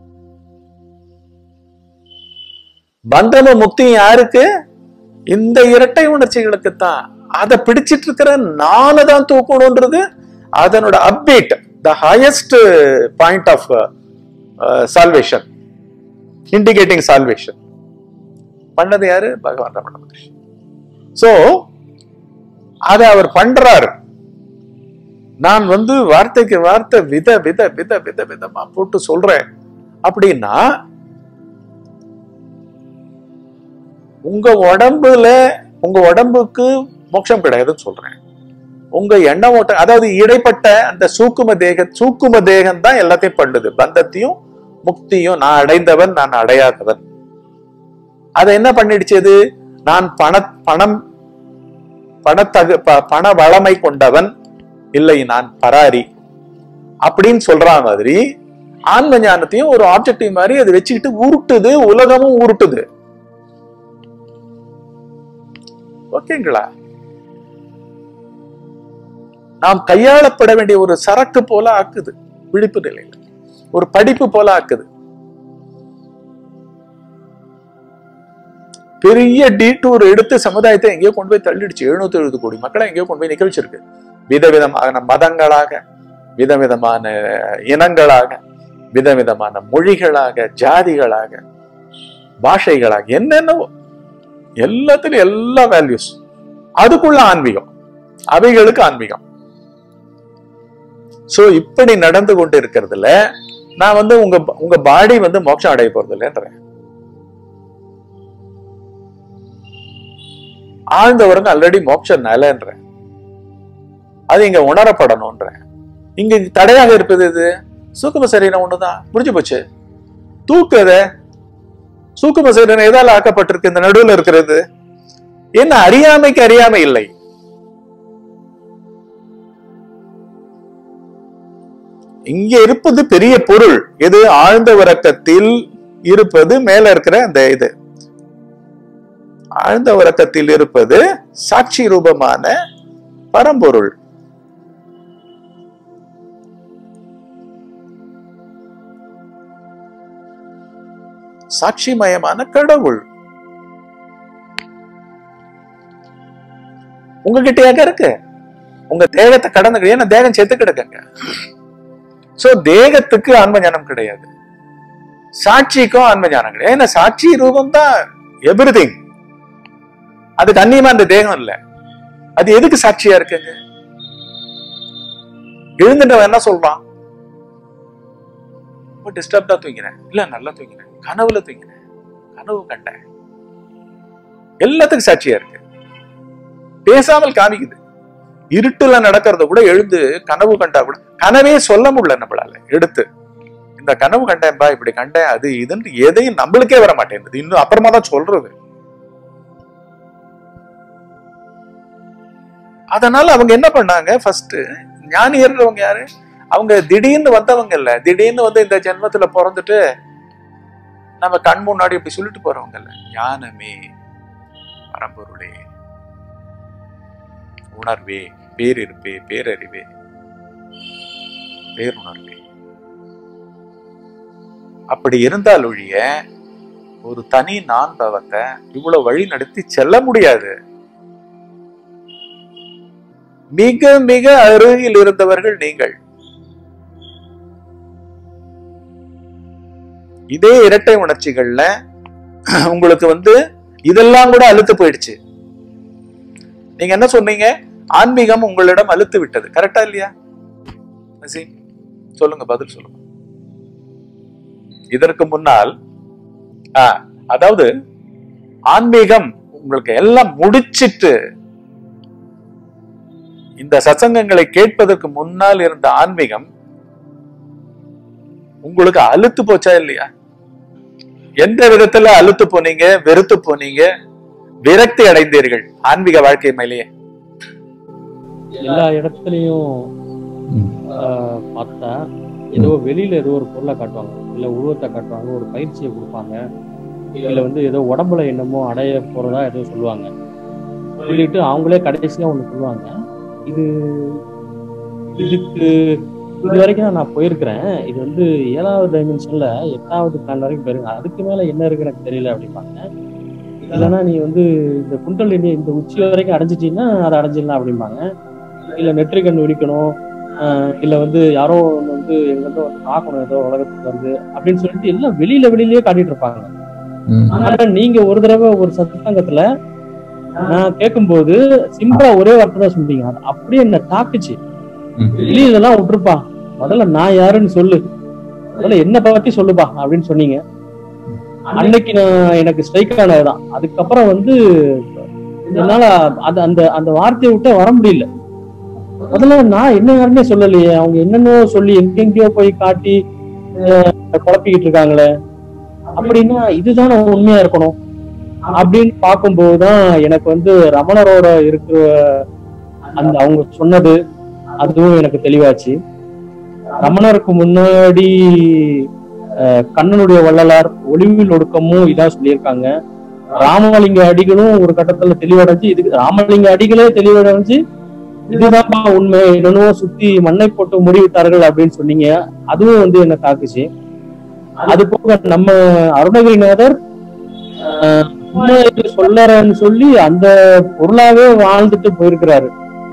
பந்தமும் முக்தியும் யாருக்கு இந்த இரட்டை உணர்ச்சிகளுக்கு தான் அதை பிடிச்சிட்டு இருக்கிற நானு தான் தூக்கணும்ன்றது அதனோட update the highest point of salvation indicating salvation பண்ணது யாரு பகவான் ரமண மகர்ஷி சோ அதை அவர் பண்றாரு நான் வந்து வார்த்தைக்கு வார்த்தை வித வித வித வித விதமா போட்டு சொல்றேன் அப்படின்னா உங்க உடம்புல உங்க உடம்புக்கு மோட்சம் கிடையாதுன்னு சொல்றேன் உங்க எண்ண ஓட்ட அதாவது இடைப்பட்ட அந்த சூக்கும தேக சூக்கும தேகம் தான் எல்லாத்தையும் பண்ணுது பந்தத்தையும் முக்தியும் நான் அடைந்தவன் நான் அடையாதவன் அதை என்ன பண்ணிடுச்சது நான் பண பணம் பணத்தகு ப- பண வளமை கொண்டவன் இல்லை நான் பராரி அப்படின்னு சொல்ற மாதிரி ஆன்ம ஞானத்தையும் ஒரு ஆப்ஜெக்டிவ் மாதிரி அதை வச்சுக்கிட்டு உருட்டுது உலகமும் உருட்டுது ஓகேங்களா நாம் கையாளப்பட வேண்டிய ஒரு சரக்கு போல ஆக்குது விழிப்பு நிலையில ஒரு படிப்பு போல ஆக்குது பெரிய டீட்டூர் எடுத்து சமுதாயத்தை எங்கேயோ கொண்டு போய் தள்ளிடுச்சு எழுநூத்தி எழுபது கோடி மக்களை எங்கேயோ கொண்டு போய் நிக்க வச்சிருக்கு விதவிதமான மதங்களாக விதவிதமான இனங்களாக விதவிதமான மொழிகளாக ஜாதிகளாக பாஷைகளாக என்னென்னவோ எல்லாத்துலயும் எல்லா வேல்யூஸ் அதுக்குள்ள ஆன்மீகம் அவைகளுக்கு ஆன்மீகம் சோ இப்படி நடந்து கொண்டு இருக்கிறதுல நான் வந்து உங்க உங்க பாடி வந்து மோட்சம் அடைய போறது இல்லைன்றேன் ஆழ்ந்தவருங்க ஆல்ரெடி மோட்ச நிலைன்றேன் அது இங்க உணரப்படணும்ன்றேன் இங்க தடையாக இருப்பது இது சூக்கும சரீரம் ஒண்ணுதான் முடிஞ்சு போச்சு தூக்குத சூக்கும சரீரம் எதால ஆக்கப்பட்டிருக்கு இந்த நடுவுல இருக்கிறது என்ன அறியாமைக்கு அறியாமை இல்லை இங்க இருப்பது பெரிய பொருள் எது ஆழ்ந்த உறக்கத்தில் இருப்பது மேல இருக்கிற அந்த இது ஆழ்ந்த உறக்கத்தில் இருப்பது சாட்சி ரூபமான பரம்பொருள் சாட்சிமயமான கடவுள் உங்ககிட்டயாக இருக்கு உங்க தேகத்தை கடந்து ஏன்னா தேகம் செத்து கிடக்குங்க சோ தேகத்துக்கு ஆன்ம ஞானம் கிடையாது சாட்சிக்கும் ஆன்ம ஞானம் கிடையாது ஏன்னா சாட்சி ரூபம் தான் எவ்ரி அதுக்கு அந்நியமா அந்த தேகம் இல்ல அது எதுக்கு சாட்சியா இருக்குங்க எழுந்துட்டவன் என்ன சொல்றான் ரொம்ப டிஸ்டர்ப்டா தூங்கினேன் இல்ல நல்லா தூங்கினேன் கனவுல தூங்கினேன் கனவு கண்டேன் எல்லாத்துக்கும் சாட்சியா இருக்கு பேசாமல் காமிக்குது இருட்டுல நடக்கிறத கூட எழுந்து கனவு கண்டா கூட கனவே சொல்ல முடியல நம்மளால எடுத்து இந்த கனவு கண்டேன்பா இப்படி கண்டேன் அது இதுன்னு எதையும் நம்மளுக்கே வர மாட்டேங்குது இன்னும் அப்புறமா தான் சொல்றது அதனால அவங்க என்ன பண்ணாங்க ஃபர்ஸ்ட் ஞானியர்ன்றவங்க யாரு அவங்க திடீர்னு வந்தவங்க இல்ல திடீர்னு வந்து இந்த ஜென்மத்துல பிறந்துட்டு நம்ம கண் முன்னாடி இப்படி சொல்லிட்டு போறவங்க இல்ல ஞானமே பரம்பொருளே உணர்வே பேரிருப்பே பேரறிவே பேருணர்வே அப்படி இருந்தால் ஒழிய ஒரு தனி நான் பவத்தை இவ்வளவு வழி நடத்தி செல்ல முடியாது மிக மிக அருகில் இருந்தவர்கள் நீங்கள் இதே இரட்டை உணர்ச்சிகள்ல உங்களுக்கு வந்து இதெல்லாம் கூட அழுத்து போயிடுச்சு நீங்க என்ன சொன்னீங்க ஆன்மீகம் உங்களிடம் அழுத்து விட்டது கரெக்டா இல்லையா நசீம் சொல்லுங்க பதில் சொல்லுங்க இதற்கு முன்னால் ஆ, அதாவது ஆன்மீகம் உங்களுக்கு எல்லாம் முடிச்சிட்டு இந்த சத்சங்கங்களை கேட்பதற்கு முன்னால் இருந்த ஆன்மீகம் உங்களுக்கு அழுத்து போச்சா இல்லையா எந்த விதத்துல அழுத்து போனீங்க வெறுத்து போனீங்க விரக்தி அடைந்தீர்கள் ஆன்மீக வாழ்க்கை மேலேயே எல்லா இடத்துலயும் ம். ஆஹ், பார்த்தா ஏதோ வெளியில ஏதோ ஒரு பொருளை காட்டுவாங்க இல்ல உருவத்தை காட்டுவாங்க ஒரு பயிற்சியை கொடுப்பாங்க இல்ல வந்து ஏதோ உடம்புல என்னமோ அடைய போறதா ஏதோ சொல்லுவாங்க சொல்லிட்டு அவங்களே கடைசியா ஒண்ணு சொல்லுவாங்க இது இதுக்கு இது வரைக்கும் நான் போயிருக்கிறேன் இது வந்து ஏழாவது டைமென்ஷன்ல எட்டாவது பிளான் வரைக்கும் போயிருங்க அதுக்கு மேல என்ன இருக்கு எனக்கு தெரியல அப்படிம்பாங்க இல்லைன்னா நீ வந்து இந்த குண்டலினி இந்த உச்சி வரைக்கும் அடைஞ்சிட்டீங்கன்னா அதை அடைஞ்சிடலாம் அப்படிம்பாங்க இல்ல நெற்றிக்கண் வெடிக்கணும் ஆஹ் இல்ல வந்து யாரோ ஒண்ணு வந்து எங்கிட்ட வந்து பார்க்கணும் ஏதோ உலகத்துக்கு வந்து அப்படின்னு சொல்லிட்டு எல்லாம் வெளியில வெளியிலயே காட்டிட்டு இருப்பாங்க ம். ஆனா நீங்க ஒரு தடவை ஒரு சத்சங்கத்துல நான் கேட்கும்போது சிம்பிளா ஒரே வார்த்தை தான் சொன்னீங்க அது அப்படியே என்ன தாக்குச்சு ம். வெளிய இதெல்லாம் விட்டுருப்பா முதல்ல நான் யாருன்னு சொல்லு முதல்ல என்ன பத்தி சொல்லுப்பா அப்படின்னு சொன்னீங்க அன்னைக்கு நான் எனக்கு ஸ்ட்ரைக் ஆனதுதான் அதுக்கப்புறம் வந்து என்னால அது அந்த அந்த வார்த்தையை விட்டு வர முடியல முதல்ல நான் என்ன யாருன்னே சொல்லலையே அவங்க என்னென்னோ சொல்லி எங்கெங்கயோ போய் காட்டி அஹ், குழப்பிக்கிட்டு இருக்காங்களே அப்படின்னா இதுதானே உண்மையா இருக்கணும் அப்படின்னு பார்க்கும்போதுதான் எனக்கு வந்து ரமணரோட இருக்கிற அந்த அவங்க சொன்னது அதுவும் எனக்கு தெளிவாச்சு ரமணருக்கு முன்னாடி அஹ், கண்ணனுடைய வள்ளலார் ஒளிவில் ஒடுக்கமும் இதான் சொல்லியிருக்காங்க ராமலிங்க அடிகளும் ஒரு கட்டத்துல தெளிவடைஞ்சு இதுக்கு ராமலிங்க அடிகளே தெளிவடைஞ்சு இதுதான்ப்பா உண்மை என்னென்னவோ சுத்தி மண்ணை போட்டு முடிவிட்டார்கள் அப்படின்னு சொன்னீங்க அதுவும் வந்து என்ன தாக்குச்சு அது போக நம்ம அருணகிரிநாதர் ஆஹ், உண்மையை சொல்லறேன்னு சொல்லி அந்த பொருளாவே வாழ்ந்துட்டு போயிருக்கிறாரு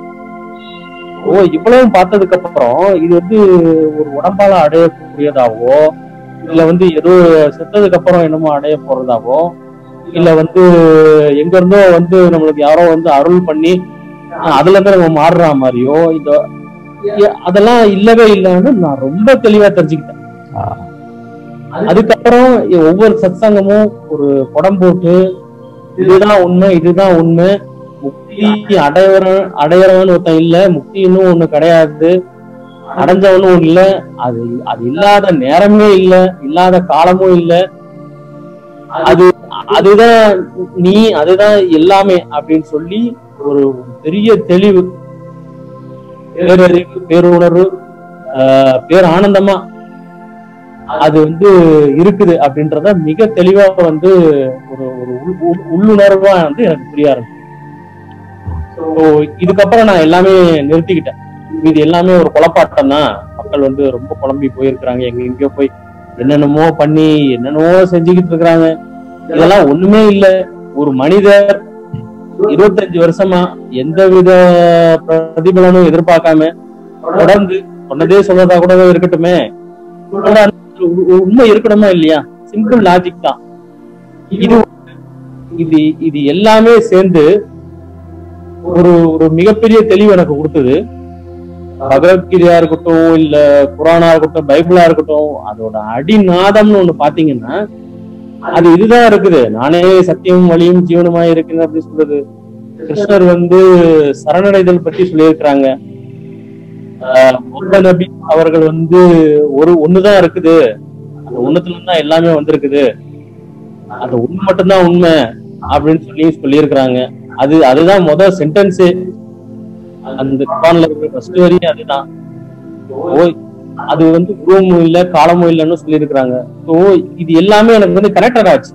ஓ இவ்வளவு பார்த்ததுக்கு அப்புறம் இது வந்து ஒரு உடம்பால அடையக்கூடியதாவோ இல்ல வந்து ஏதோ செத்ததுக்கு அப்புறம் என்னமோ அடைய போறதாவோ இல்ல வந்து எங்க இருந்தோ வந்து நம்மளுக்கு யாரோ வந்து அருள் பண்ணி அஹ் அதுல இருந்து நம்ம மாறுற மாதிரியோ இந்த எ- அதெல்லாம் இல்லவே இல்லைன்னு நான் ரொம்ப தெளிவா தெரிஞ்சுக்கிட்டேன் ஆ. அதுக்கப்புறம் எ- ஒவ்வொரு சத்சங்கமும் ஒரு படம் போட்டு இதுதான் உண்மை இதுதான் உண்மை முக்தி அடையறவன் அடையறவன் ஒருத்தன் இல்ல முக்தி இன்னும் ஒண்ணு கிடையாது அடைஞ்சவனும் ஒண்ணு இல்ல அது அது இல்லாத நேரமே இல்ல இல்லாத காலமும் இல்ல அது அதுதான் நீ அதுதான் எல்லாமே அப்படின்னு சொல்லி ஒரு பெரிய தெளிவு பேரறிவு பேருணர்வு ஆஹ் பேர் ஆனந்தமா அது வந்து இருக்குது அப்படின்றத மிக தெளிவா வந்து ஒரு ஒரு உள்- உள்- உள்ளுணர்வா வந்து எனக்கு புரிய ஆரம்பிச்சு ஸோ இதுக்கப்புறம் நான் எல்லாமே நிறுத்திக்கிட்டேன் இது எல்லாமே ஒரு குழப்பாட்டம் தான் மக்கள் வந்து ரொம்ப குழம்பி போயிருக்கிறாங்க எங்க எங்கேயோ போய் என்னென்னமோ பண்ணி என்னென்னமோ செஞ்சுக்கிட்டு இருக்கிறாங்க இதெல்லாம் ஒண்ணுமே இல்ல ஒரு மனிதர் இருபத்தஞ்சு வருஷமா எந்தவித பிரதிபலனும் எதிர்பார்க்காம தொடர்ந்து சொன்னதே சொன்னதா கூட இருக்கட்டுமே ஆனா உ- உ- உண்மை இருக்கணுமா இல்லையா சிம்பிள் லாஜிக் தான் இது இது இது எல்லாமே சேர்ந்து ஒரு ஒரு மிகப்பெரிய தெளிவு எனக்கு கொடுத்தது பகவத்கீதையா இருக்கட்டும் இல்ல குரானா இருக்கட்டும் பைபிளா இருக்கட்டும் அதோட அடிநாதம்னு ஒண்ணு பாத்தீங்கன்னா அது இதுதான் இருக்குது நானே சத்தியமும் வழியும் ஜீவனுமா இருக்குன்னு அப்படி சொல்றது கிருஷ்ணர் வந்து சரணடைதல் பற்றி சொல்லியிருக்கிறாங்க ஆஹ் முகமது நபி அவர்கள் வந்து ஒரு ஒண்ணுதான் இருக்குது அந்த ஒண்ணுத்துல இருந்து தான் எல்லாமே வந்திருக்குது அந்த ஒண்ணு மட்டும்தான் உண்மை அப்படின்னு சொல்லி சொல்லியிருக்கிறாங்க அது அதுதான் முதல் சென்டென்ஸு அந்த குரான்ல இருக்கிற ஃபர்ஸ்ட் வரையும் அதுதான் ஓ அது வந்து உருவமும் இல்ல காலமும் இல்லைன்னு சொல்லியிருக்கிறாங்க ஸோ இது எல்லாமே எனக்கு வந்து கனெக்டட் ஆச்சு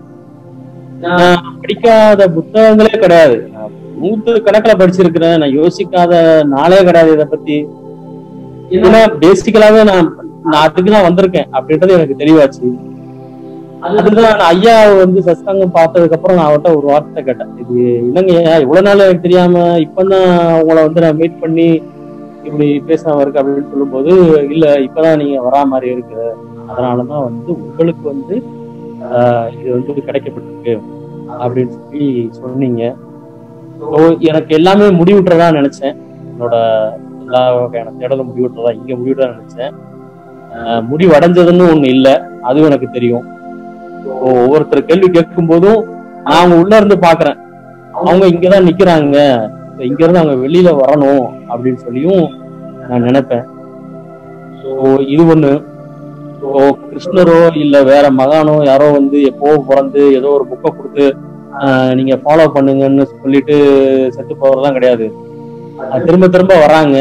நான் படிக்காத புத்தகங்களே கிடையாது நான் நூத்து கணக்குல படிச்சிருக்கிறேன் நான் யோசிக்காத நாளே கிடையாது இதை பத்தி ஏன்னா பேசிக்கலாவே நான் நான் அதுக்கு தான் வந்திருக்கேன் அப்படின்றது எனக்கு தெளிவாச்சு அதுதான் நான் ஐயா வந்து சஸ்தாங்கம் பார்த்ததுக்கு அப்புறம் நான் அவர்கிட்ட ஒரு வார்த்தை கேட்டேன் இது இல்லைங்கய்யா இவ்வளவு நாள் எனக்கு தெரியாம இப்பதான் உங்களை வந்து நான் மீட் பண்ணி இப்படி பேசாம இருக்கு அப்படின்னு சொல்லும்போது இல்ல இப்பதான் நீங்க வரா மாதிரி இருக்கு அதனாலதான் வந்து உங்களுக்கு வந்து ஆஹ், இது வந்து கிடைக்கப்பட்டிருக்கு அப்படின்னு சொல்லி சொன்னீங்க ஸோ எனக்கு எல்லாமே முடிவுட்டுறதா நினைச்சேன் என்னோட எல்லா வகையான தேடலும் முடிவுட்டுறதா இங்க முடிவுட்டுறதா நினைச்சேன் ஆஹ், முடிவடைஞ்சதுன்னு ஒண்ணு இல்லை அதுவும் எனக்கு தெரியும் ஸோ ஒவ்வொருத்தர் கேள்வி கேட்கும் போதும் நான் அவங்க உள்ள இருந்து பாக்குறேன் அவங்க இங்கதான் நிக்கிறாங்க இப்ப இங்க இருந்து அவங்க வெளியில வரணும் அப்படின்னு சொல்லியும் நான் நினைப்பேன் ஸோ இது ஒண்ணு ஸோ கிருஷ்ணரோ இல்ல வேற மகானோ யாரோ வந்து எப்போ பிறந்து ஏதோ ஒரு புக்கை கொடுத்து ஆஹ், நீங்க ஃபாலோ பண்ணுங்கன்னு சொல்லிட்டு செத்து போறதெல்லாம் கிடையாது அது திரும்ப திரும்ப வராங்க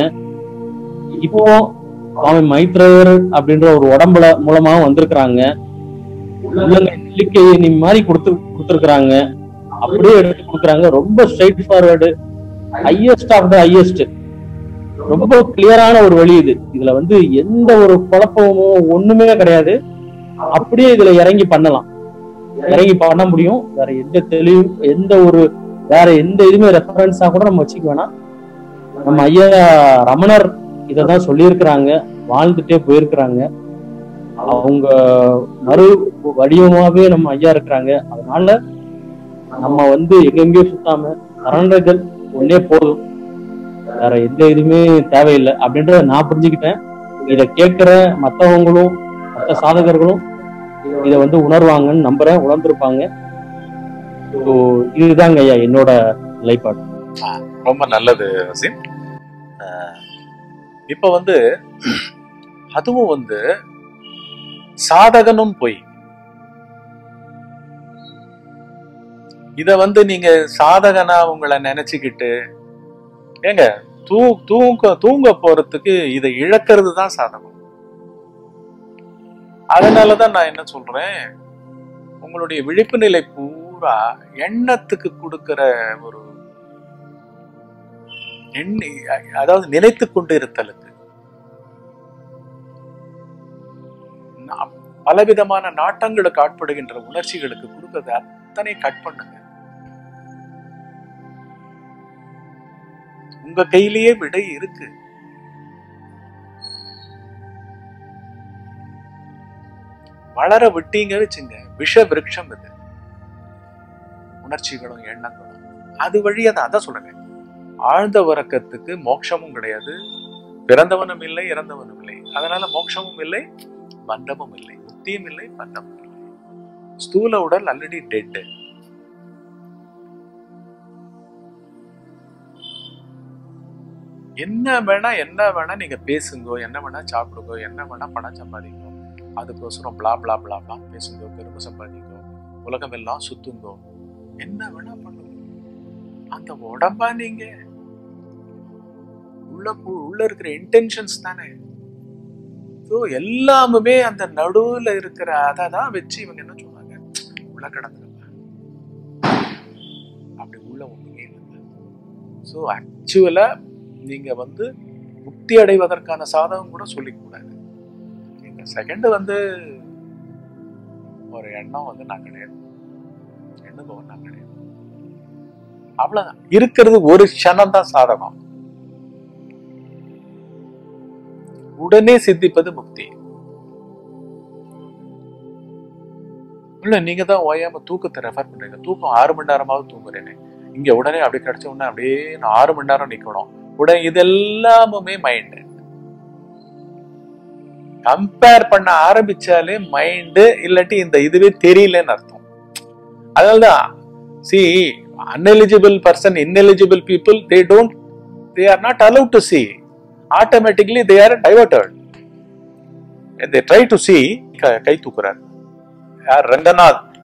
இப்போ சுவாமி மைத்ரேயர் அப்படின்ற ஒரு உடம்புல மூலமாவும் வந்திருக்கிறாங்க உள்ளங்கை நெல்லிக்கை நீ மாதிரி கொடுத்து கொடுத்துருக்காங்க அப்படியே எடுத்து கொடுக்குறாங்க ரொம்ப straightforward highest of the highest ரொம்ப கிளியரான ஒரு வழி இது இதுல வந்து எந்த ஒரு குழப்பமும் ஒண்ணுமே கிடையாது அப்படியே இதுல இறங்கி பண்ணலாம் இறங்கி பண்ண முடியும் வேற எந்த தெளிவு எந்த ஒரு வேற எந்த இதுவுமே ரெஃபரன்ஸா கூட நம்ம வச்சுக்க வேணாம் நம்ம ஐயா ரமணர் இததான் சொல்லியிருக்கிறாங்க வாழ்ந்துட்டே போயிருக்கிறாங்க அவங்க மறு வடிவமாவே நம்ம ஐயா இருக்கிறாங்க அதனால நம்ம வந்து எங்கெங்கயோ சுத்தாம சரண்டர்கள் ஒன்னே போதும் வேற எந்த இதுவுமே தேவையில்லை அப்படின்றத நான் புரிஞ்சுக்கிட்டேன் இத கேட்கிற மத்தவங்களும் மத்த சாதகர்களும் இத வந்து உணர்வாங்கன்னு நம்புறேன் உணர்ந்திருப்பாங்க ஸோ இதுதாங்க ஐயா என்னோட லைஃப் ரொம்ப நல்லது வசீம் அஹ், இப்ப வந்து அதுவும் வந்து சாதகனும் பொய் இத வந்து நீங்க சாதகனா உங்களை நினைச்சுக்கிட்டு ஏங்க தூ தூங்க தூங்க போறதுக்கு இதை இழக்கிறது தான் சாதகம் அதனாலதான் நான் என்ன சொல்றேன் உங்களுடைய விழிப்பு நிலை பூரா பூரா எண்ணத்துக்கு கொடுக்கிற ஒரு எண்ணி அதாவது நிலைத்து கொண்டு இருத்தலுக்கு நா- பலவிதமான நாட்டங்களுக்கு ஆட்படுகின்ற உணர்ச்சிகளுக்கு கொடுக்கறது அத்தனை கட் பண்ணுங்க உங்க கையிலேயே விடை இருக்கு வளர விட்டீங்க வச்சுங்க விஷ விருட்சம் இது உணர்ச்சிகளும் எண்ணங்களும் அது வழியா தான் அதான் சொல்றேன் ஆழ்ந்த உறக்கத்துக்கு மோட்சமும் கிடையாது பிறந்தவனும் இல்லை இறந்தவனும் இல்லை அதனால மோட்சமும் இல்லை பந்தமும் இல்லை முக்தியும் இல்லை பந்தமும் இல்லை ஸ்தூல உடல் ஆல்ரெடி டெட் என்ன வேணா என்ன வேணா நீங்க பேசுங்கோ என்ன வேணா சாப்பிடுங்கோ என்ன வேணா பணம் சம்பாதிங்க அதுக்கோசரம் பிளா பிளா பிளா பிளா பேசுங்கோ பெருமை சம்பாதிங்கோ உலகம் எல்லாம் சுத்துங்கோ என்ன வேணா பண்ணுங்க அந்த உடம்பா நீங்க உள்ள பு- உள்ள இருக்கிற இன்டென்ஷன்ஸ் தானே ஸோ எல்லாமுமே அந்த நடுவுல இருக்கிற அதை தான் வச்சு இவங்க என்ன சொன்னாங்க உள்ள கிடந்துருங்க அப்படி உள்ள ஒண்ணுமே இல்லை ஸோ ஆக்சுவலா நீங்க வந்து முக்தி அடைவதற்கான சாதகம் கூட சொல்லிக்க கூடாது இந்த செகண்ட் வந்து ஒரு எண்ணம் வந்து நான் கிடையாது எண்ணுபவன் நான் கிடையாது அவ்வளவுதான் இருக்கிறது ஒரு க்ஷணம் தான் சாதகம் உடனே சித்திப்பது முக்தி இல்ல நீங்க தான் ஓயாம தூக்கத்தை ரெஃபர் பண்றீங்க தூக்கம் ஆறு மணி நேரமாவது தூங்குறேனே இங்க உடனே அப்படி கிடைச்ச உடனே அப்படியே நான் ஆறு மணி நேரம் நிக்கணும் உடனே இதெல்லாமுமே மைண்ட் கம்பேர் பண்ண ஆரம்பிச்சாலே மைண்டு இல்லாட்டி இந்த இதுவே தெரியலன்னு அர்த்தம் அதனாலதான் see uneligible person ineligible people they don't they are not allowed to see automatically they are diverted and they try to see க- கை தூக்குறார் யார் ரங்கநாத்